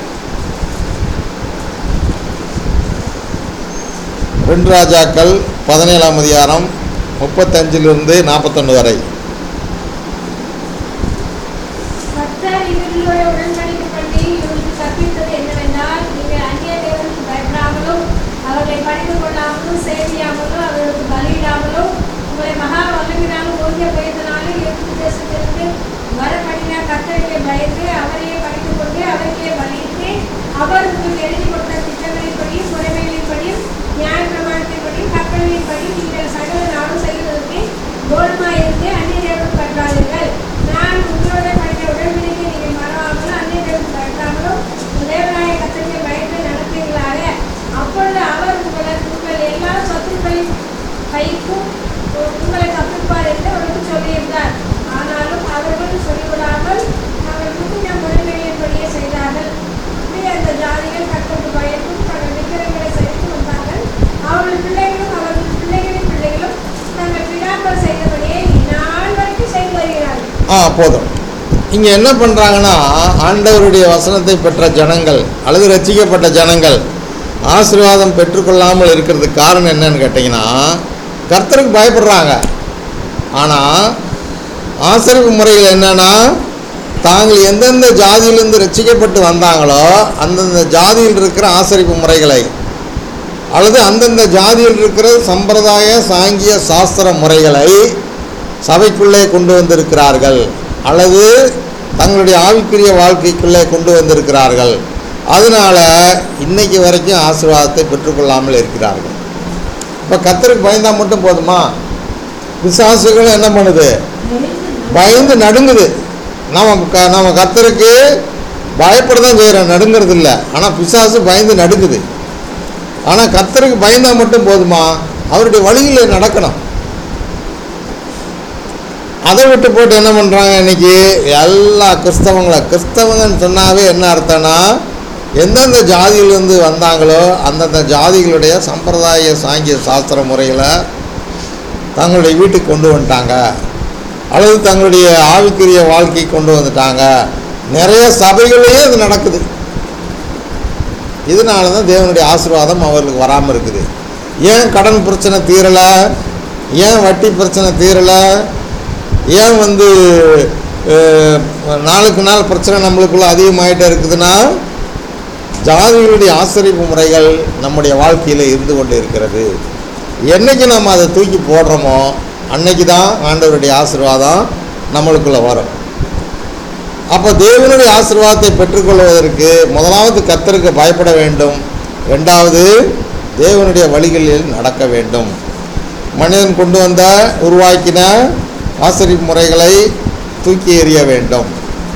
ரெண்டு ராஜாக்கள் பதினேழாம் அதிகாரம் முப்பத்தஞ்சிலிருந்து நாற்பத்தொன்று வரை கர்த்தர் இவர்களோட உடன்படிக்கை பண்ணி இவர்களுக்கு கற்பித்தது என்னவென்றால் நீங்கள் அந்நிய தேவனுக்கு பயப்படாமலும் அவர்களை ஆ போதும் இங்கே என்ன பண்ணுறாங்கன்னா ஆண்டவருடைய வசனத்தை பெற்ற ஜனங்கள் அல்லது ரட்சிக்கப்பட்ட ஜனங்கள் ஆசீர்வாதம் பெற்றுக்கொள்ளாமல் இருக்கிறதுக்கு காரணம் என்னன்னு கேட்டிங்கன்னா கர்த்தருக்கு பயப்படுறாங்க ஆனால் ஆசரிப்பு முறைகள் என்னன்னா தாங்கள் எந்தெந்த ஜாதியிலிருந்து ரட்சிக்கப்பட்டு வந்தாங்களோ அந்தந்த ஜாதியில் இருக்கிற ஆசரிப்பு முறைகளை அல்லது அந்தந்த ஜாதியில் இருக்கிற சம்பிரதாய சாங்கிய சாஸ்திர முறைகளை சபைக்குள்ளே கொண்டு வந்திருக்கிறார்கள் அல்லது தங்களுடைய ஆவிக்குரிய வாழ்க்கைக்குள்ளே கொண்டு வந்திருக்கிறார்கள் அதனால இன்னைக்கு வரைக்கும் ஆசீர்வாதத்தை பெற்றுக்கொள்ளாமல் இருக்கிறார்கள் இப்போ கத்தருக்கு பயந்தா மட்டும் போதுமா பிசாசுகளும் என்ன பண்ணுது பயந்து நடுங்குது நம்ம க நம்ம கத்தருக்கு பயப்பட தான் செய்கிறோம் நடுங்கிறது இல்லை ஆனால் பிசாசு பயந்து நடுங்குது ஆனால் கத்தருக்கு பயந்தா மட்டும் போதுமா அவருடைய வழியில் நடக்கணும் அதை விட்டு போட்டு என்ன பண்ணுறாங்க இன்னைக்கு எல்லா கிறிஸ்தவங்களை கிறிஸ்தவங்கன்னு சொன்னாவே என்ன அர்த்தம்னா எந்தெந்த ஜாதியிலேருந்து வந்தாங்களோ அந்தந்த ஜாதிகளுடைய சம்பிரதாய சாங்கிய சாஸ்திர முறைகளை தங்களுடைய வீட்டுக்கு கொண்டு வந்துட்டாங்க அல்லது தங்களுடைய ஆவிக்குரிய வாழ்க்கை கொண்டு வந்துட்டாங்க நிறைய சபைகளையே இது நடக்குது இதனால தான் தேவனுடைய ஆசீர்வாதம் அவர்களுக்கு வராமல் இருக்குது ஏன் கடன் பிரச்சனை தீரலை ஏன் வட்டி பிரச்சனை தீரலை ஏன் வந்து அஹ், நாளுக்கு நாள் பிரச்சனை நம்மளுக்குள்ள அதிகமாயிட்டே இருக்குதுன்னா ஜாதிகளுடைய ஆசரிப்பு முறைகள் நம்முடைய வாழ்க்கையில் இருந்து கொண்டு இருக்கிறது என்னைக்கு நம்ம அதை தூக்கி போடுறோமோ அன்னைக்கு தான் ஆண்டவருடைய ஆசீர்வாதம் நம்மளுக்குள்ள வரும் அப்போ தேவனுடைய ஆசீர்வாதத்தை பெற்றுக்கொள்வதற்கு முதலாவது கத்தருக்கு பயப்பட வேண்டும் ரெண்டாவது தேவனுடைய வழிகளில் நடக்க வேண்டும் மனிதன் கொண்டு வந்த உருவாக்கின ஆசிரியப்பு முறைகளை தூக்கி எறிய வேண்டும்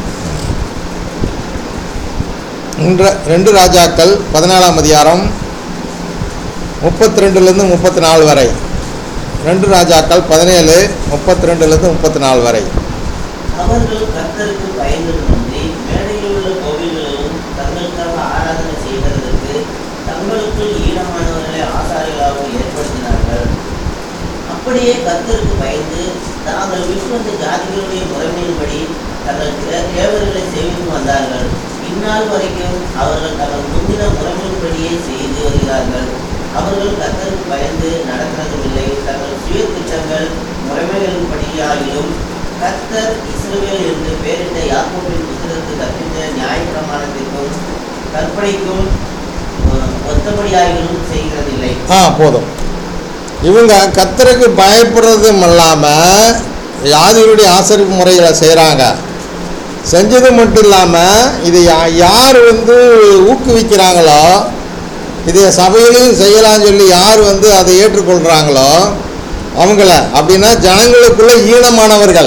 இன்ற ரெண்டு ராஜாக்கள் பதினாலாம் அதிகாரம் முப்பத்தி ரெண்டுலேருந்து முப்பத்தி நாலு வரை ரெண்டு ராஜாக்கள் பதினேழு முப்பத்தி ரெண்டுலேருந்து முப்பத்தி நாலு வரை அவர்கள் கர்த்தருக்கு பயந்ததுமின்றி மேடையில் உள்ள கோவில்களிலும் தங்களுக்காக ஆராதனை செய்கிறதற்கு தங்களுக்குள் ஈனமானவர்களை ஆசாரிகளாகவும் ஏற்படுத்தினார்கள் அப்படியே கர்த்தருக்கு பயந்து தாங்கள் விட்டு வந்த ஜாதிகளுடைய முறைமையின்படி தங்கள் தே- தேவர்களை சேவித்து வந்தார்கள் இந்நாள் வரைக்கும் அவர்கள் தங்கள் முந்தின முறைமையின்படியே செய்து வருகிறார்கள் அவர்கள் கர்த்தருக்கு பயந்து நடக்கிறதுமில்லை தங்கள் சுய திட்டங்கள் முறைமைகளின்படியாகிலும் கர்த்தர் இஸ்ரவேல் என்று பெயரிட்ட யாக்கோபின் புத்திரத்து கற்பித்த நியாயப்பிரமாணத்திற்கும் கற்பனைக்கும் அஹ், ஒத்தபடியாகிலும் செய்கிறதில்லை ஆ போதும் இவங்க கத்தருக்கு பயப்படுறதும் இல்லாமல் ஜாதிகளுடைய ஆசரிப்பு முறைகளை செய்கிறாங்க செஞ்சது மட்டும் இல்லாமல் இது யா யார் வந்து ஊக்குவிக்கிறாங்களோ இதை சபையிலையும் செய்யலாம்னு சொல்லி யார் வந்து அதை ஏற்றுக்கொள்கிறாங்களோ அவங்கள அப்படின்னா ஜனங்களுக்குள்ள ஈனமானவர்கள்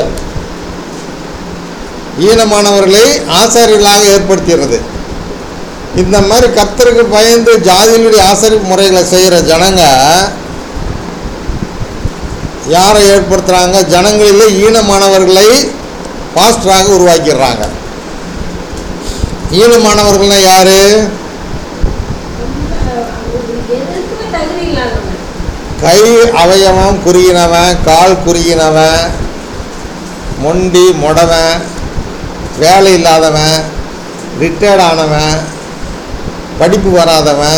ஈனமானவர்களை ஆசாரியர்களாக ஏற்படுத்திடுறது இந்த மாதிரி கத்தருக்கு பயந்து ஜாதிகளுடைய ஆசரிப்பு முறைகளை செய்கிற ஜனங்க யாரை ஏற்படுத்துகிறாங்க ஜனங்களிலே ஈனமானவர்களை பாஸ்டராக உருவாக்கிடுறாங்க ஈனமானவர்கள்னா யாரு எதற்குமே தகுதி இல்லாதவங்க கை அவயவம் குறுகினவன் கால் குறுகினவன் மொண்டி முடவன் வேலை இல்லாதவன் ரிட்டையர்ட் ஆனவன் படிப்பு வராதவன்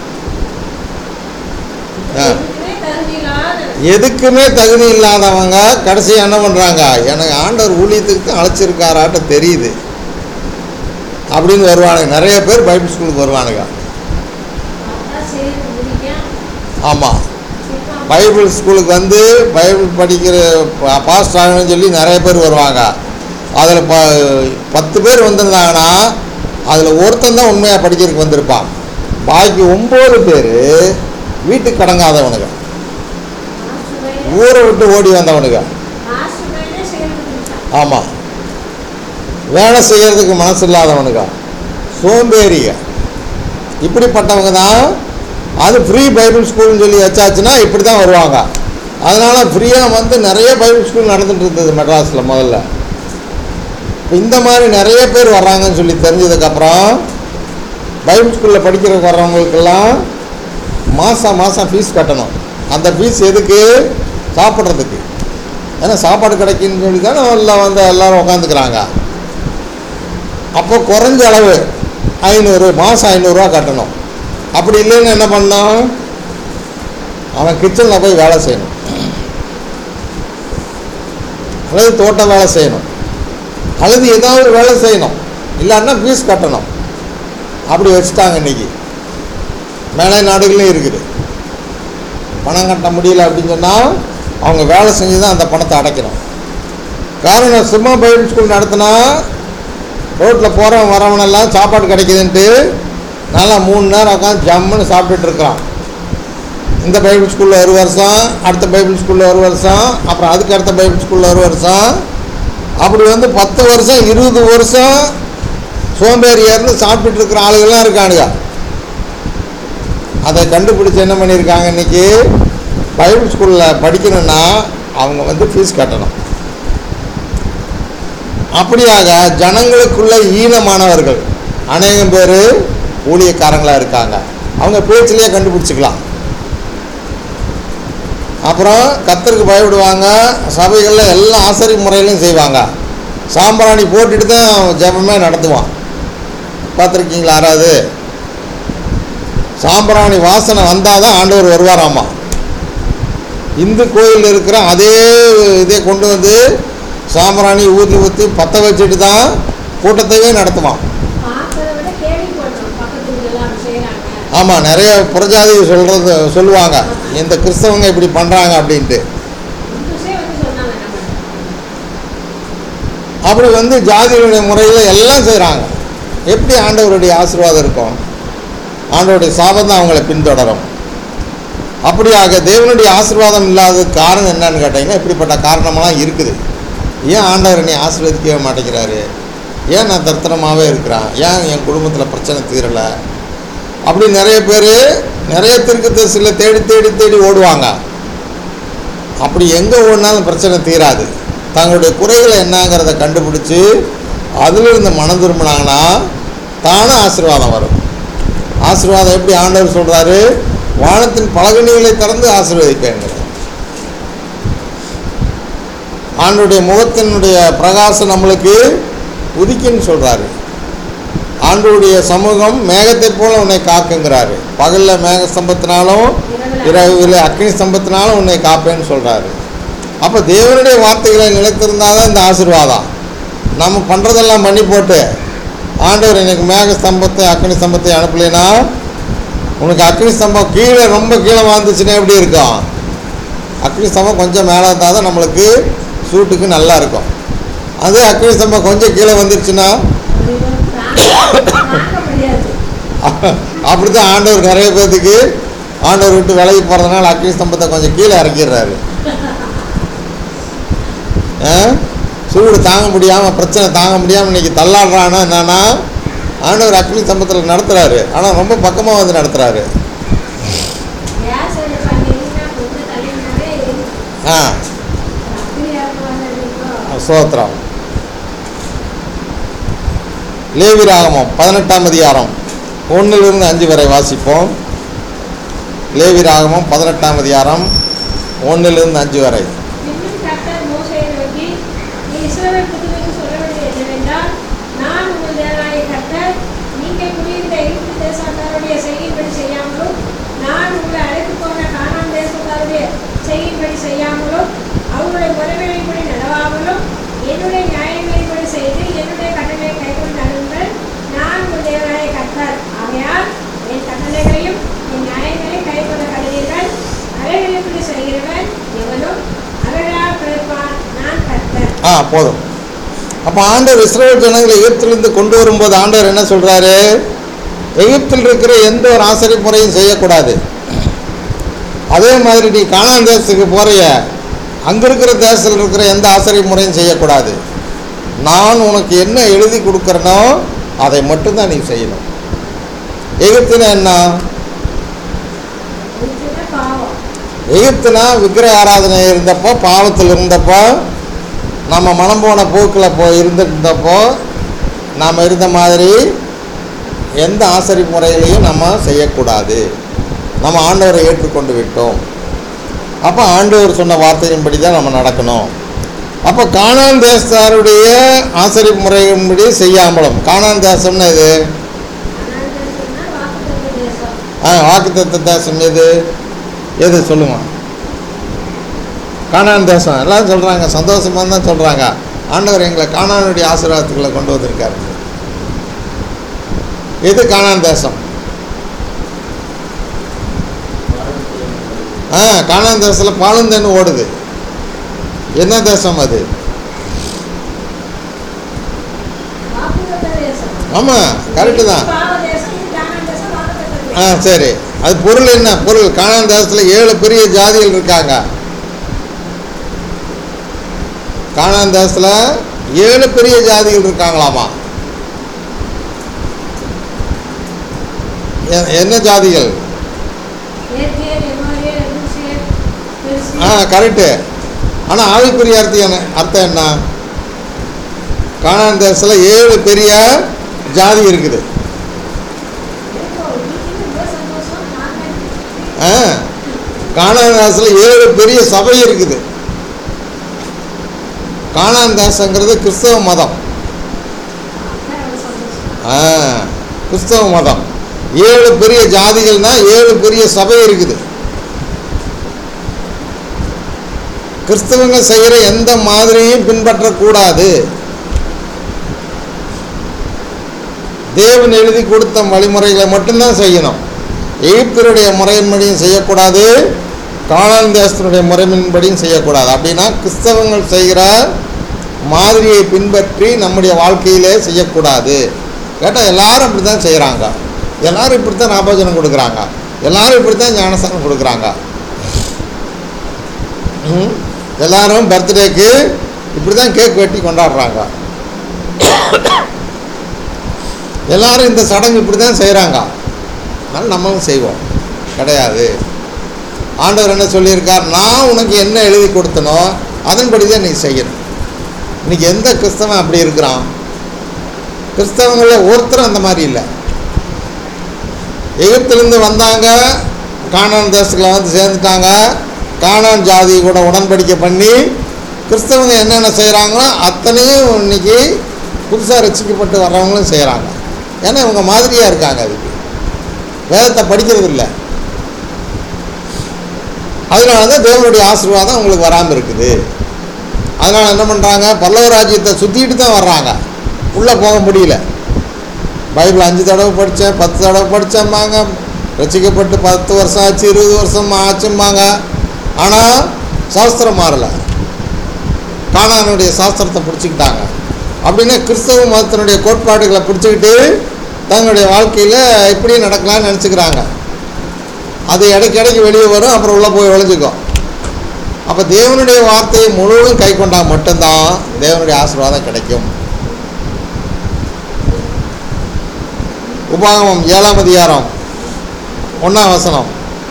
ஆ. எதுக்குமே தகுதி இல்லாதவங்க எதுக்குமே தகுதி இல்லாதவங்க கடைசி என்ன பண்ணுறாங்க எனக்கு ஆண்டவர் ஊழியத்துக்கு அழைச்சிருக்காராட்ட தெரியுது அப்படின்னு வருவானுங்க நிறைய பேர் பைபிள் ஸ்கூலுக்கு வருவானுங்க பார்த்தா செய்யறது பிடிக்கும் ஆமாம் சுத்தம் பைபிள் ஸ்கூலுக்கு வந்து பைபிள் படிக்கிற பா- பாஸ்ட் ஆகணும்னு சொல்லி நிறைய பேர் வருவாங்க அதில் ப பத்து பேர் வந்திருந்தாங்கன்னா அதில் ஒருத்தன் தான் உண்மையாக படிக்கிறதுக்கு வந்திருப்பான் பாக்கி ஒம்பது பேர் வீட்டுக்கு கடங்காதவனுங்க மாஸ்டர் பையன் ஊரை விட்டு ஓடி வந்தவனுங்க மாஸ்டர் பையனே செய்யறது பிடிக்கும் ஆமாம் வேலை செய்யறதுக்கு மனசு இல்லாதவனுங்க சோம்பேறிங்க இப்படிப்பட்டவங்க தான் அது ஃப்ரீ பைபிள் ஸ்கூல்னு சொல்லி வச்சாச்சுன்னா இப்படி தான் வருவாங்க அதனால் ஃப்ரீயாக வந்து நிறைய பைபிள் ஸ்கூல் நடந்துட்டு இருந்தது மெட்ராஸில் முதல்ல இப்ப இந்த மாதிரி நிறைய பேர் வர்றாங்கன்னு சொல்லி தெரிஞ்சதுக்கப்புறம் பைபிள் ஸ்கூலில் படிக்கிற வர்றவங்களுக்கெல்லாம் மாதம் மாதம் ஃபீஸ் கட்டணும் அந்த ஃபீஸ் எதுக்கு சாப்பிட்றதுக்கு ஏன்னா சாப்பாடு கிடைக்குன்னு சொல்லி தானே எல்லாம் வந்து எல்லாரும் உட்காந்துக்கிறாங்க அப்போ குறைஞ்ச அளவு ஐநூறு மாதம் ஐநூறுரூவா கட்டணும் அப்படி இல்லைன்னு என்ன பண்ணோம் அவன் கிச்சனில் போய் வேலை செய்யணும் அல்லது தோட்ட வேலை செய்யணும் அல்லது ஏதாவது ஒரு வேலை செய்யணும் இல்லைன்னா ஃபீஸ் கட்டணும் அப்படி வச்சுட்டாங்க இன்னைக்கு மேலை நாடுகள்லையும் இருக்குது பணம் கட்ட முடியல அப்படின்னு சொன்னால் அவங்க வேலை செஞ்சு தான் அந்த பணத்தை அடைக்கணும் காரணம் சும்மா பைபிள் ஸ்கூல் நடத்தினா ரோட்டில் போகிறவன் வரவனெல்லாம் சாப்பாடு கிடைக்குதுன்ட்டு நல்லா மூணு நேரம் உட்காந்து ஜம்முன்னு சாப்பிட்டுட்டு இருக்கிறான் இந்த பைபிள் ஸ்கூலில் ஒரு வருஷம் அடுத்த பைபிள் ஸ்கூலில் ஒரு வருஷம் அப்புறம் அதுக்கு அடுத்த பைபிள் ஸ்கூலில் ஒரு வருஷம் அப்படி வந்து பத்து வருஷம் இருபது வருஷம் சோம்பேறியா இருந்து சாப்பிட்டுட்டு இருக்கிற ஆளுகள்லாம் இருக்கானுங்க அதை கண்டுபிடிச்சு என்ன பண்ணியிருக்காங்க இன்னைக்கு பைபிள் ஸ்கூலில் படிக்கணும்னா அவங்க வந்து ஃபீஸ் கட்டணும் அப்படியாக ஜனங்களுக்குள்ள ஈனமானவர்கள் அநேகம் பேர் ஊழியக்காரங்களாக இருக்காங்க அவங்க பேச்சிலேயே கண்டுபிடிச்சிக்கலாம் அப்புறம் கத்தருக்கு பயப்படுவாங்க சபைகளில் எல்லா ஆசரி முறையிலும் செய்வாங்க சாம்பிராணி போட்டுட்டு தான் ஜெபமே நடத்துவான் பார்த்துருக்கீங்களா யாராவது சாம்பிராணி வாசனை வந்தால் தான் ஆண்டவர் வருவாராமா இந்து கோயிலில் இருக்கிற அதே இதை கொண்டு வந்து சாம்பிராணி ஊற்றி ஊற்றி பற்ற வச்சுட்டு தான் கூட்டத்தையே நடத்துவான் பார்க்கறத விட கேள்விப்பட்டோம் பக்கத்து வீட்டுலாம் செய்கிறாங்க ஆமாம் நிறைய புறஜாதி சொல்கிறது சொல்லுவாங்க இந்த கிறிஸ்தவங்க இப்படி பண்ணுறாங்க அப்படின்ட்டு இந்துஸே வந்து சொன்னாங்க நம்ம அப்படி வந்து ஜாதிகளுடைய முறையில் எல்லாம் செய்கிறாங்க எப்படி ஆண்டவருடைய ஆசீர்வாதம் இருக்கும் ஆண்டவருடைய சாபம் தான் அவங்களை பின்தொடரும் அப்படியாக தேவனுடைய ஆசீர்வாதம் இல்லாத காரணம் என்னன்னு கேட்டிங்கன்னா இப்படிப்பட்ட காரணமெல்லாம் இருக்குது ஏன் ஆண்டவர் என்னை ஆசீர்வதிக்கவே மாட்டேங்கிறாரு ஏன் நான் தர்த்தனமாகவே இருக்கிறேன் ஏன் என் குடும்பத்தில் பிரச்சனை தீரலை அப்படி நிறைய பேர் நிறைய திருக்கத்தரிசியில் தேடி தேடி தேடி ஓடுவாங்க அப்படி எங்கே ஓடினாலும் பிரச்சனை தீராது தங்களுடைய குறைகளை என்னங்கிறத கண்டுபிடிச்சி அதிலிருந்து மனம் திரும்பினாங்கன்னா தானே ஆசீர்வாதம் வரும் ஆசீர்வாதம் எப்படி ஆண்டவர் சொல்கிறாரு வானத்தின் பலகணிகளை திறந்து ஆசீர்வதிப்பேங்கிறார் ஆண்டுடைய முகத்தினுடைய பிரகாசம் நம்மளுக்கு உதிக்குன்னு சொல்கிறாரு ஆண்டுடைய சமூகம் மேகத்தைப் போல உன்னை காக்குங்கிறாரு பகலில் மேக ஸ்தம்பத்தினாலும் இரவில் அக்னி ஸ்தம்பத்தினாலும் உன்னை காப்பேன்னு சொல்கிறாரு அப்போ தேவனுடைய வார்த்தைகளை நிலைத்திருந்தால் தான் இந்த ஆசீர்வாதம் நம்ம பண்ணுறதெல்லாம் பண்ணி போட்டு ஆண்டவர் எனக்கு மேக ஸ்தம்பத்தை அக்னி ஸ்தம்பத்தை அனுப்பலைன்னா உனக்கு அக்னி ஸ்தம்பம் கீழே ரொம்ப கீழே வாழ்ந்துச்சுன்னா எப்படி இருக்கும் அக்னி ஸ்தம்பம் கொஞ்சம் மேலே இருந்தால் தான் நம்மளுக்கு சூட்டுக்கு நல்லா இருக்கும் அதே அக்னி ஸ்தம்பம் கொஞ்சம் கீழே வந்துருச்சுன்னா அது வந்து தாங்க தாங்க முடியாது அப்படி தான் ஆண்டவர் நிறைய பேர்த்துக்கு ஆண்டவர் விட்டு விலகி போகிறதுனால அக்னி ஸ்தம்பத்தை கொஞ்சம் கீழே இறக்கிடுறாரு ஆ? சூடு தாங்க முடியாமல் பிரச்சனை தாங்க முடியாமல் இன்னைக்கு தள்ளாடுறான்னா என்னன்னா ஆண்டவர் அக்னி ஸ்தம்பத்தில் நடத்துகிறாரு ஆனால் ரொம்ப பக்கமாக வந்து நடத்துகிறாரு கேஸ் அடுப்பு அங்கே இருந்தா கொஞ்சம் தள்ளினாலே எரியும். ஆ அப்படியா வந்தது சோத்திரம் லேவிராகமம் பதினெட்டாம் அதிகாரம் ஒன்றிலிருந்து அஞ்சு வரை வாசிப்போம் லேவிராகமம் பதினெட்டாம் அதிகாரம் ஒன்றிலிருந்து அஞ்சு வரை இன்னும் கர்த்தர் மோசேயை நோக்கி நீ இஸ்ரவேல் புத்திரருக்கு சொல்ல வேண்டியது என்னவென்றால் நான் உங்கள் தேவனாகிய கர்த்தர் நீங்கள் குடியிருந்த எகிப்து தேசத்தாருடைய செய்கையின்படி செய்யாமலும் நான் உங்களை அழைத்து போன கானான் தேசத்தாருடைய செய்கையின்படி செய்யாமலும் அவர்களுடைய முறைமையின்படி நடவாமலும் என்னுடைய நியாயங்களின்படி செய்து என்னுடைய கட்டளை கைக்கொண்டு நடங்கள் நான் உங்கள் தேவனாகிய கர்த்தர் ஆகையால் என் கட்டளைகளையும் என் நியாயங்களையும் கைக்கொள்ள கடவீர்கள் அவைகளின்படி செய்கிறவன் எவனும் அவைகளால் பிழைப்பான் நான் கர்த்தர் ஆ போதும் அப்போ ஆண்டவர் இஸ்ரேல் ஜனங்களை எகிப்திலிருந்து கொண்டு வரும்போது ஆண்டவர் என்ன சொல்கிறாரு எகிப்தில் இருக்கிற எந்த ஒரு ஆசிரியர் முறையும் செய்யக்கூடாது அதே மாதிரி நீ கானான் தேசத்துக்கு போறிய அங்கே இருக்கிற தேசத்தில் இருக்கிற எந்த ஆசிரியர் முறையும் செய்யக்கூடாது நான் உனக்கு என்ன எழுதி கொடுக்குறனோ அதை மட்டும்தான் நீ செய்யணும் எகிப்துனா என்ன இதுதான் பாவம் எகிப்துனா விக்கிரக ஆராதனை இருந்தப்போ பாவத்தில் இருந்தப்போ நம்ம மனம் போன போக்கில் போ இருந்திருந்தப்போ நாம் இருந்த மாதிரி எந்த ஆசரி முறைகளையும் நம்ம செய்யக்கூடாது நம்ம ஆண்டவரை ஏற்றுக்கொண்டு விட்டோம் அப்போ ஆண்டவர் சொன்ன வார்த்தையின்படி தான் நம்ம நடக்கணும் அப்போ கானான் தேசத்தாருடைய ஆசரிப்பு முறையின்படி செய்யாமலும் கானான் தேசம்னா இது அனாந்தேசம்னா வாக்குத்தத்த தேசம் ஆ வாக்குத்தத்த தேசம் எது எது சொல்லுமா கானான் தேசம் எல்லாம் சொல்கிறாங்க சந்தோஷமாக தான் சொல்கிறாங்க ஆண்டவர் எங்களை கானானுடைய ஆசீர்வாதத்துக்குள்ள கொண்டு வந்திருக்காரு எது கானான் தேசம் ஆ கானான் தேசத்தில் பாலுந்தேன்னு ஓடுது என்ன தேசம் அது வாக்குத்தத்த தேசம் ஆமாம் கரெக்டு தான் பாவ தேசம் இது கானான் தேசம் வாக்குத்தத்த ஆ தேசம் சரி அது பொருள் என்ன பொருள் கானான் தேசத்தில் ஏழு பெரிய ஜாதிகள் இருக்காங்க கானான் தேசத்தில் ஏழு பெரிய ஜாதிகள் இருக்காங்களாமா எ- என்ன ஜாதிகள் ஏத்தியர் எமோரியர் எபூசியர் ஆ பெருசியர் கரெக்டு ஆனால் ஆவிக்குரிய அர்த்தம் என்ன அர்த்தம் என்ன கானான் தேசத்தில் ஏழு பெரிய ஜாதி இருக்குது இப்போ வீட்டுக்கு ரொம்ப சந்தோஷம் நாங்க ஆ கானான் தேசத்தில் ஏழு பெரிய சபை இருக்குது கானான் தேசங்கிறது கிறிஸ்தவ மதம் அதான் ரொம்ப சந்தோஷம் ஆ கிறிஸ்தவ மதம் ஏழு பெரிய ஜாதிகள்னா ஏழு பெரிய சபை இருக்குது கிறிஸ்தவங்க செய்கிற எந்த மாதிரியும் பின்பற்றக்கூடாது தேவன் எழுதி கொடுத்த வழிமுறைகளை மட்டும்தான் செய்யணும் எகிப்தருடைய முறையின்படியும் செய்யக்கூடாது கானான் தேசத்தினுடைய முறையின்படியும் செய்யக்கூடாது அப்படின்னா கிறிஸ்தவங்கள் செய்கிற மாதிரியை பின்பற்றி நம்முடைய வாழ்க்கையிலே செய்யக்கூடாது கேட்டால் எல்லாரும் இப்படி தான் செய்கிறாங்க எல்லாரும் இப்படி தான் நாபோஜனம் கொடுக்குறாங்க எல்லாரும் இப்படி தான் ஞானஸ்தானம் கொடுக்குறாங்க ம்? எல்லாரும் பர்த்டேக்கு இப்படி தான் கேக் வெட்டி கொண்டாடுறாங்க எல்லாரும் இந்த சடங்கு இப்படி தான் செய்கிறாங்க அதனால் நம்மளும் செய்வோம் கிடையாது ஆண்டவர் என்ன சொல்லியிருக்கார் நான் உனக்கு என்ன எழுதி கொடுத்தனோ அதன்படி தான் நீ செய்யணும் இன்னைக்கு எந்த கிறிஸ்தவன் அப்படி இருக்கிறான் கிறிஸ்தவங்களில் ஒருத்தரும் அந்த மாதிரி இல்லை எகிப்திலேருந்து வந்தாங்க கானான் தேசத்தில் வந்து சேர்ந்துட்டாங்க கானான் ஜாதி கூட உடன்படிக்கை பண்ணி கிறிஸ்தவங்க என்னென்ன செய்கிறாங்களோ அத்தனையும் இன்னைக்கு புதுசாக ரசிக்கப்பட்டு வர்றவங்களும் செய்கிறாங்க ஏன்னா இவங்க மாதிரியாக இருக்காங்க அதுக்கு வேதத்தை படிக்கிறது இல்லை அதனால தான் தேவனுடைய ஆசீர்வாதம் அவங்களுக்கு வராமல் இருக்குது அதனால் என்ன பண்ணுறாங்க பல்லவ ராஜ்யத்தை சுற்றிட்டு தான் வர்றாங்க உள்ளே போக முடியல பைபிள் அஞ்சு தடவை படித்தேன் பத்து தடவை படித்தேம்பாங்க ரசிக்கப்பட்டு பத்து வருஷம் ஆச்சு இருபது வருஷம் ஆச்சும்பாங்க ஆனால் சாஸ்திரம் மாறலை கானானுடைய சாஸ்திரத்தை பிடிச்சிக்கிட்டாங்க அப்படின்னா கிறிஸ்தவ மதத்தினுடைய கோட்பாடுகளை பிடிச்சிக்கிட்டு தங்களுடைய வாழ்க்கையில் இப்படி நடக்கலாம்னு நினச்சிக்கிறாங்க அது இடைக்கிடைக்கு வெளியே வரும் அப்புறம் உள்ளே போய் ஒழிஞ்சுக்கும் அப்போ தேவனுடைய வார்த்தையை முழுவதும் கை கொண்டால் மட்டும்தான் தேவனுடைய ஆசீர்வாதம் கிடைக்கும் உபாகமம் ஏழாம் அதிகாரம் ஒன்றாம் வசனம்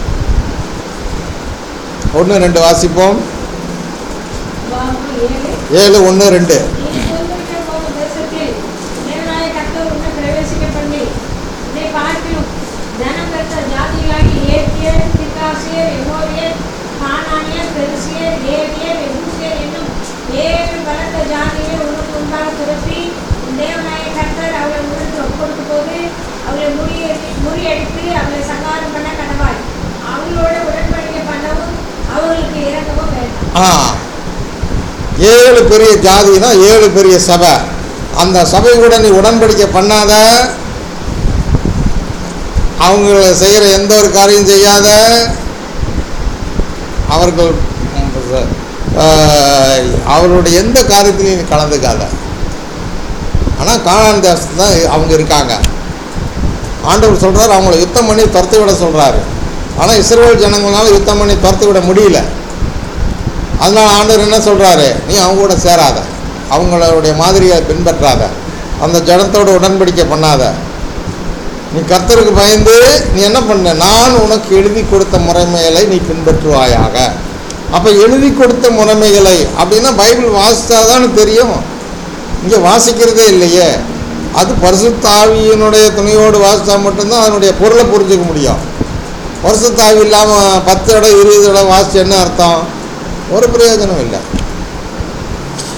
ஒன்று ரெண்டு வாசிப்போம் உபாகமம் ஏழு ஏழு ஒன்று ரெண்டு நீ சுதந்திரிக்க போகும் தேசத்தில் தேவனாய கர்த்தர் உன்னை பிரவேசிக்க பண்ணி இதை பார்க்கிலும் ஜனம் பெற்ற ஜாதிகளாகி ஏத்தியர் திக்காசியர் எமோரியர் கானானியர் பெருசியர் ஏவியர் எபூசியர் என்னும் ஏழு பலத்த ஜாதிகளை உனக்கு முன்பாக துரத்தி உன் தேவனாய கர்த்தர் அவளை உனக்கு ஒப்புக்கொடுத்த போது அவளை முறியடி முறியடித்து அவளை சங்காரம் பண்ண கடவாய் அவங்களோட உடன்படிக்கை பண்ணவும் அவர்களுக்கு இறக்கவும் வேண்டாம் ஆ ஏழு பெரிய ஜாதினா ஏழு பெரிய சபை அந்த சபை கூட நீ உடன்படிக்கை பண்ணாத அவங்கள செய்கிற எந்த ஒரு காரியம் செய்யாத அவர்கள் ஆஹ், அவர்களுடைய எந்த காரியத்திலையும் நீ கலந்துக்காத ஆனால் காணான் தேசத்தில் தான் அவங்க இருக்காங்க ஆண்டவர் சொல்கிறார் அவங்கள யுத்தம் பண்ணி துரத்தி விட சொல்கிறாரு ஆனால் இஸ்ரேல் ஜனங்களால யுத்தம் பண்ணி துரத்தி விட முடியல அதனால ஆண்டவர் என்ன சொல்கிறாரு நீ அவங்க கூட சேராத அவங்களுடைய மாதிரியை பின்பற்றாத அந்த ஜனத்தோட உடன்படிக்கை பண்ணாத நீ கர்த்தருக்கு பயந்து நீ என்ன பண்ண நான் உனக்கு எழுதி கொடுத்த முறைமைகளை நீ பின்பற்றுவாயாக அப்போ எழுதி கொடுத்த முறைமைகளை அப்படின்னா பைபிள் வாசித்தாதானே தெரியும் இங்கே வாசிக்கிறதே இல்லையே அது பரிசுத்தாவியினுடைய துணையோடு வாசித்தா மட்டும்தான் அதனுடைய பொருளை புரிஞ்சுக்க முடியும் பரிசுத்தாவி இல்லாமல் பத்து இடம் இருபது இடம் வாசிச்சு என்ன அர்த்தம் ஒரு பிரயோஜனம் இல்லை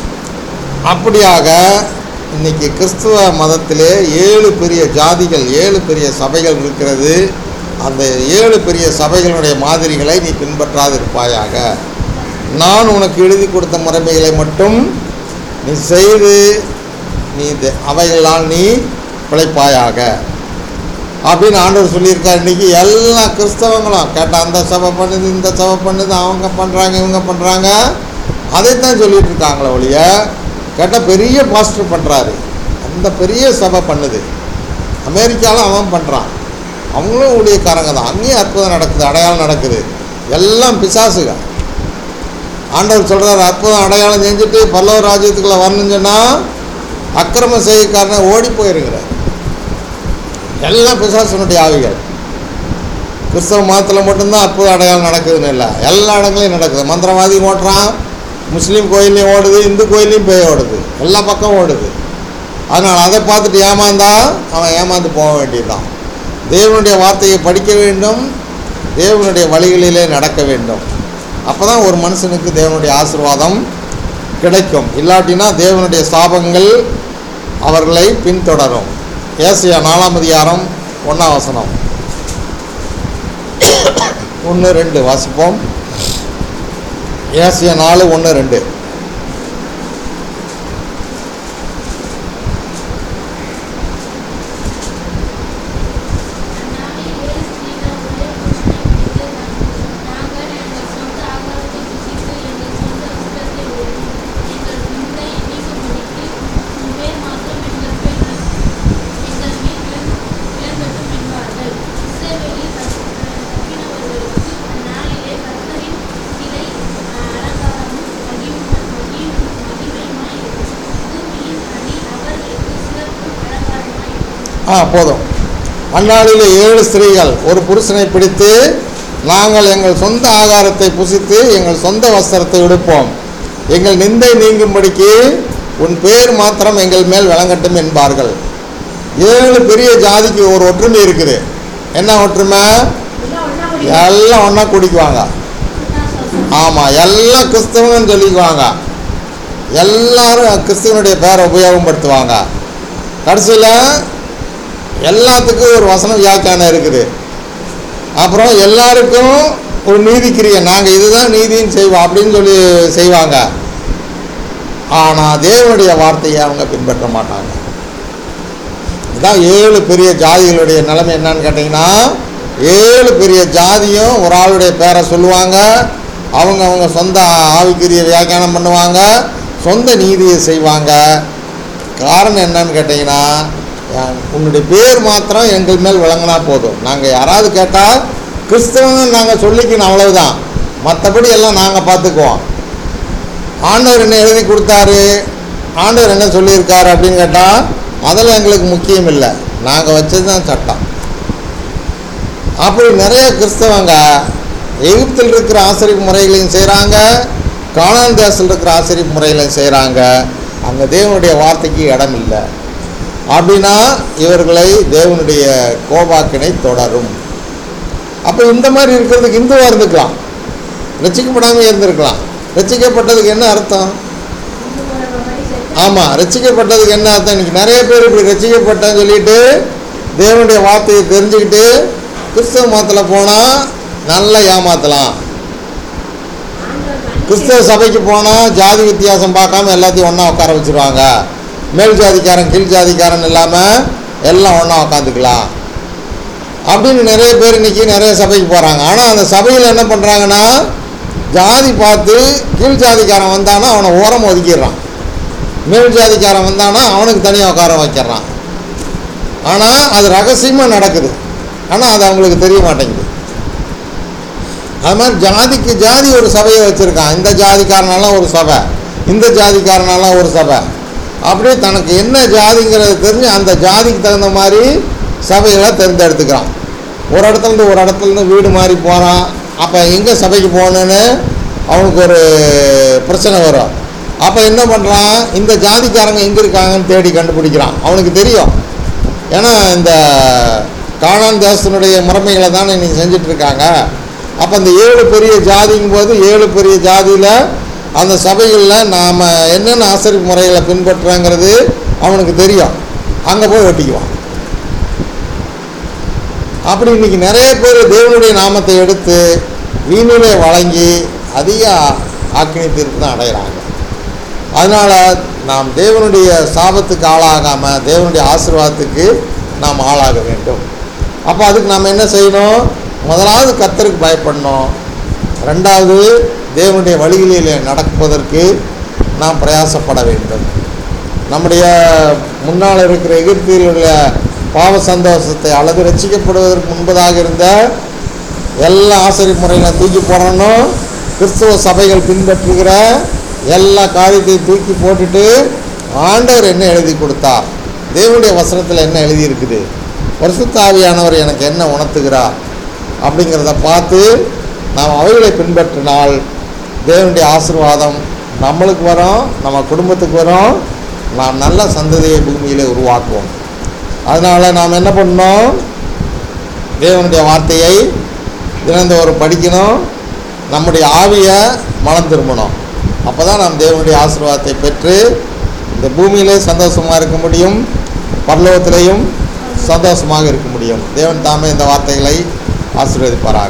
அப்படியாக இன்னைக்கு கிறிஸ்துவ மதத்திலே ஏழு பெரிய ஜாதிகள் ஏழு பெரிய சபைகள் இருக்கிறது அந்த ஏழு பெரிய சபைகளுடைய மாதிரிகளை நீ பின்பற்றாதிருப்பாயாக நான் உனக்கு எழுதி கொடுத்த முறைமைகளை மட்டும் நீ செய்து நீ த- அவைகளால் நீ பிழைப்பாயாக அப்படின்னு ஆண்டவர் சொல்லியிருக்காரு இன்னைக்கு எல்லா கிறிஸ்தவங்களும் கேட்டால் அந்த சபை பண்ணுது இந்த சபை பண்ணுது அவங்க பண்ணுறாங்க இவங்க பண்ணுறாங்க அதைத்தான் சொல்லிட்டு இருக்காங்களே ஒழிய கேட்டால் பெரிய பாஸ்டர் பண்ணுறாரு அந்த பெரிய சபை பண்ணுது அமெரிக்காவில் அவன் பண்ணுறான் அவங்களும் ஊழியக்காரங்க தான் அங்கேயும் அற்புதம் நடக்குது அடையாளம் நடக்குது எல்லாம் பிசாசுக ஆண்டவர் சொல்கிறார் அற்புதம் அடையாளம் செஞ்சுட்டு பல்லவ ராஜ்யத்துக்குள்ளே வரணும்னு சொன்னால் அக்கிரம செய்யக்காரனை ஓடி போயிருங்கிறார் எல்லாம் பிசாசனுடைய ஆவிகள் கிறிஸ்தவ மதத்தில் மட்டும்தான் அற்புத அடையாளம் நடக்குதுன்னு இல்லை எல்லா இடங்களையும் நடக்குது மந்திரவாதி ஓட்டுறான் முஸ்லீம் கோயில்லையும் ஓடுது இந்து கோயில்லையும் பேய் ஓடுது எல்லா பக்கம் ஓடுது அதனால் அதை பார்த்துட்டு ஏமாந்தா அவன் ஏமாந்து போக வேண்டியதுதான் தேவனுடைய வார்த்தையை படிக்க வேண்டும் தேவனுடைய வழிகளிலே நடக்க வேண்டும் அப்போ தான் ஒரு மனுஷனுக்கு தேவனுடைய ஆசீர்வாதம் கிடைக்கும் இல்லாட்டினா தேவனுடைய சாபங்கள் அவர்களை பின்தொடரும் ஏசியா நாலாம் அதிகாரம் ஒன்றாம் வசனம் ஒன்று ரெண்டு வாசிப்போம் ஏசியா நாலு ஒன்று ரெண்டு அந்நாளில் ஏழு ஸ்திரீகள் ஒரே புருஷனை பிடித்து நாங்கள் எங்கள் சொந்த ஆகாரத்தை புசித்து எங்கள் சொந்த வஸ்திரத்தை உடுத்தி எங்கள் நிந்தை நீக்கும்படிக்கு உன் பேர் மாத்திரம் எங்கள் பேர் எங்கள் வீட்டில் விளங்கட்டும் என்பார்கள் இஸ்ரவேலில் தப்பினவர்களுக்கு அந்நாளிலே கர்த்தரின் சிலை அலங்காரமும் மகியும் மகியும் மகிமையுமாய் இருக்கும் பூமியின் அடி அவர்களுக்கு சிறப்பும் அலங்காரமாய் இருக்கும் ஆ போதும் அந்நாளிலே ஏழு ஸ்திரீகள் ஒரு புருஷனை பிடித்து நாங்கள் எங்கள் சொந்த ஆகாரத்தை புசித்து எங்கள் சொந்த வஸ்திரத்தை உடுப்போம் எங்கள் நிந்தை நீங்கும்படிக்கு உன் பேர் மாத்திரம் எங்கள் மேல் விளங்கட்டும் என்பார்கள் ஏழு பெரிய ஜாதிக்கு ஒரு ஒற்றுமை இருக்குது என்ன ஒற்றுமை எல்லாம் ஒண்ணா குடிக்கணும். எல்லாம் ஒன்றா குடிக்குவாங்க இதுதான் சொல்றேன். ஆமாம் எல்லாம் கிறிஸ்தவங்கன்னு சொல்லிக்குவாங்க எல்லாரும் கிறிஸ்துவனுடைய பேரை உபயோகப்படுத்துவாங்க கடைசியில் எல்லாத்துக்கும் ஒரு வசன வியாக்கியானம் இருக்குது அப்புறம் எல்லாருக்கும் ஒரு நீதிக்கிரியை நாங்கள் இதுதான் நீதின்னு செய்வோம் அப்படின்னு சொல்லி செய்வாங்க ஆனால் தேவனுடைய வார்த்தையை அவங்க பின்பற்ற மாட்டாங்க இதான் ஏழு பெரிய ஜாதிகளுடைய நிலைமை என்னன்னு கேட்டிங்கன்னா ஏழு பெரிய ஜாதியும் ஒரு ஆளுடைய பேரை சொல்லுவாங்க அவங்க அவங்க சொந்த ஆவிக்குரிய வியாக்கியானம் பண்ணுவாங்க சொந்த நீதியை செய்வாங்க காரணம் என்னன்னு கேட்டிங்கன்னா அஹ், உன்னுடைய பேர் மாத்திரம் எங்கள் மேல் விளங்கினா போதும் நாங்கள் யாராவது கேட்டால் கிறிஸ்தவங்க நாங்கள் சொல்லிக்கணும் அவ்வளவுதான் மற்றபடி எல்லாம் நாங்கள் பார்த்துக்குவோம் ஆண்டவர் என்ன எழுதி கொடுத்தாரு ஆண்டவர் என்ன சொல்லியிருக்காரு அப்படின்னு கேட்டால் அதெல்லாம் எங்களுக்கு முக்கியம் இல்லை நாங்கள் வச்சது தான் சட்டம் அப்படி நிறைய கிறிஸ்தவங்க எகிப்தில் இருக்கிற ஆசிரியப்பு முறைகளையும் செய்கிறாங்க கானான் தேசத்தில் இருக்கிற ஆசிரியப்பு முறைகளையும் செய்கிறாங்க அங்கே தேவனுடைய வார்த்தைக்கு இடம் இல்லை அப்படின்னா இவர்களை தேவனுடைய கோபாக்கினை தொடரும் அப்போ இந்த மாதிரி இருக்கிறதுக்கு இந்துவாக இருந்துக்கலாம் ரசிக்கப்படாமல் இருந்திருக்கலாம் ரசிக்கப்பட்டதுக்கு என்ன அர்த்தம் இந்து முறைப்படி செஞ்சு ஆமாம் ரசிக்கப்பட்டதுக்கு என்ன அர்த்தம் இன்னைக்கு நிறைய பேர் இப்படி ரசிக்கப்பட்டேன்னு சொல்லிட்டு தேவனுடைய வார்த்தையை தெரிஞ்சுக்கிட்டு கிறிஸ்தவ மதத்தில் போனால் நல்லா ஏமாற்றலாம் ஆண்டவர் மன்னிச்சு கிறிஸ்தவ சபைக்கு போனால் ஜாதி வித்தியாசம் பார்க்காம எல்லாத்தையும் ஒன்றா உட்கார வச்சுருவாங்க மேல் ஜாதிக்காரன் கீழ் ஜாதிக்காரன் இல்லாமல் எல்லாம் ஒன்றா உட்காந்துக்கலாம் அப்படின்னு நிறைய பேர் இன்னைக்கு நிறைய சபைக்கு போகிறாங்க ஆனால் அந்த சபையில் என்ன பண்ணுறாங்கன்னா ஜாதி பார்த்து கீழ் ஜாதிக்காரன் வந்தானா அவனை ஓரம் ஒதுக்கிடுறான் மேல் ஜாதிக்காரன் வந்தானா அவனுக்கு தனியாக உட்கார வைக்கிறான் ஆனால் அது ரகசியமாக நடக்குது ஆனால் அது அவங்களுக்கு தெரிய மாட்டேங்குது அது மாதிரி ஜாதிக்கு ஜாதி ஒரு சபையை வச்சுருக்கான் இந்த ஜாதிக்காரனாலாம் ஒரு சபை இந்த ஜாதிக்காரனாலாம் ஒரு சபை அப்படியே தனக்கு என்ன ஜாதிங்கிறது தெரிஞ்சு அந்த ஜாதிக்கு தகுந்த மாதிரி சபைகளை தேர்ந்தெடுத்துக்கிறான் ஒரு இடத்துலேருந்து ஒரு இடத்துலேருந்து வீடு மாறி போகிறான் அப்போ எங்கே சபைக்கு போகணுன்னு அவனுக்கு ஒரு பிரச்சனை வரும் அப்போ என்ன பண்ணுறான் இந்த ஜாதிக்காரங்க எங்கே இருக்காங்கன்னு தேடி கண்டுபிடிக்கிறான் அவனுக்கு தெரியும் ஏன்னா இந்த காணான் தேசத்தினுடைய முறைமைகளை தானே இன்னைக்கு செஞ்சுட்டு இருக்காங்க அப்போ அந்த ஏழு பெரிய ஜாதிங்கும் போது ஏழு பெரிய ஜாதியில் அந்த சபைகளில் நாம் என்னென்ன ஆசரிப்பு முறைகளை பின்பற்றுறோங்கிறது அவனுக்கு தெரியும் அங்கே போய் ஒட்டிக்குவான் அப்படி இன்னைக்கு நிறைய பேர் தேவனுடைய நாமத்தை எடுத்து வீணிலே வழங்கி அதிக ஆக்கினி தீர்ப்பு தான் அடைகிறாங்க அதனால் நாம் தேவனுடைய சாபத்துக்கு ஆளாகாமல் தேவனுடைய ஆசீர்வாதத்துக்கு நாம் ஆளாக வேண்டும் அப்போ அதுக்கு நாம் என்ன செய்யணும் முதலாவது கத்தருக்கு பயப்படணும் ரெண்டாவது தேவனுடைய வழிகளிலே நடப்பதற்கு நாம் பிரயாசப்பட வேண்டும் நம்முடைய முன்னால் இருக்கிற எகிப்தில் உள்ள பாவ சந்தோஷத்தை அல்லது ரட்சிக்கப்படுவதற்கு முன்பதாக இருந்த எல்லா ஆசிரியர் முறைகளை தூக்கி போடணும் கிறிஸ்துவ சபைகள் பின்பற்றுகிற எல்லா காரியத்தையும் தூக்கி போட்டுட்டு ஆண்டவர் என்ன எழுதி கொடுத்தார் தேவனுடைய வசனத்தில் என்ன எழுதி இருக்குது பரிசுத்த ஆவியானவர் எனக்கு என்ன உணர்த்துகிறார் அப்படிங்கிறத பார்த்து நாம் அவைகளை பின்பற்றினால் தேவனுடைய ஆசீர்வாதம் நம்மளுக்கு வரும் நம்ம குடும்பத்துக்கு வரும் நாம் நல்ல சந்ததியை பூமியிலே உருவாக்குவோம் அதனால் நாம் என்ன பண்ணணும் தேவனுடைய வார்த்தையை தினந்தோறும் படிக்கணும் நம்முடைய ஆவியை மனம் திரும்பணும் அப்போ தான் நாம் தேவனுடைய ஆசீர்வாதத்தை பெற்று இந்த பூமியிலே சந்தோஷமாக இருக்க முடியும் பரலோகத்திலேயும் சந்தோஷமாக இருக்க முடியும் தேவன் தாமே இந்த வார்த்தைகளை ஆசீர்வதிப்பாராக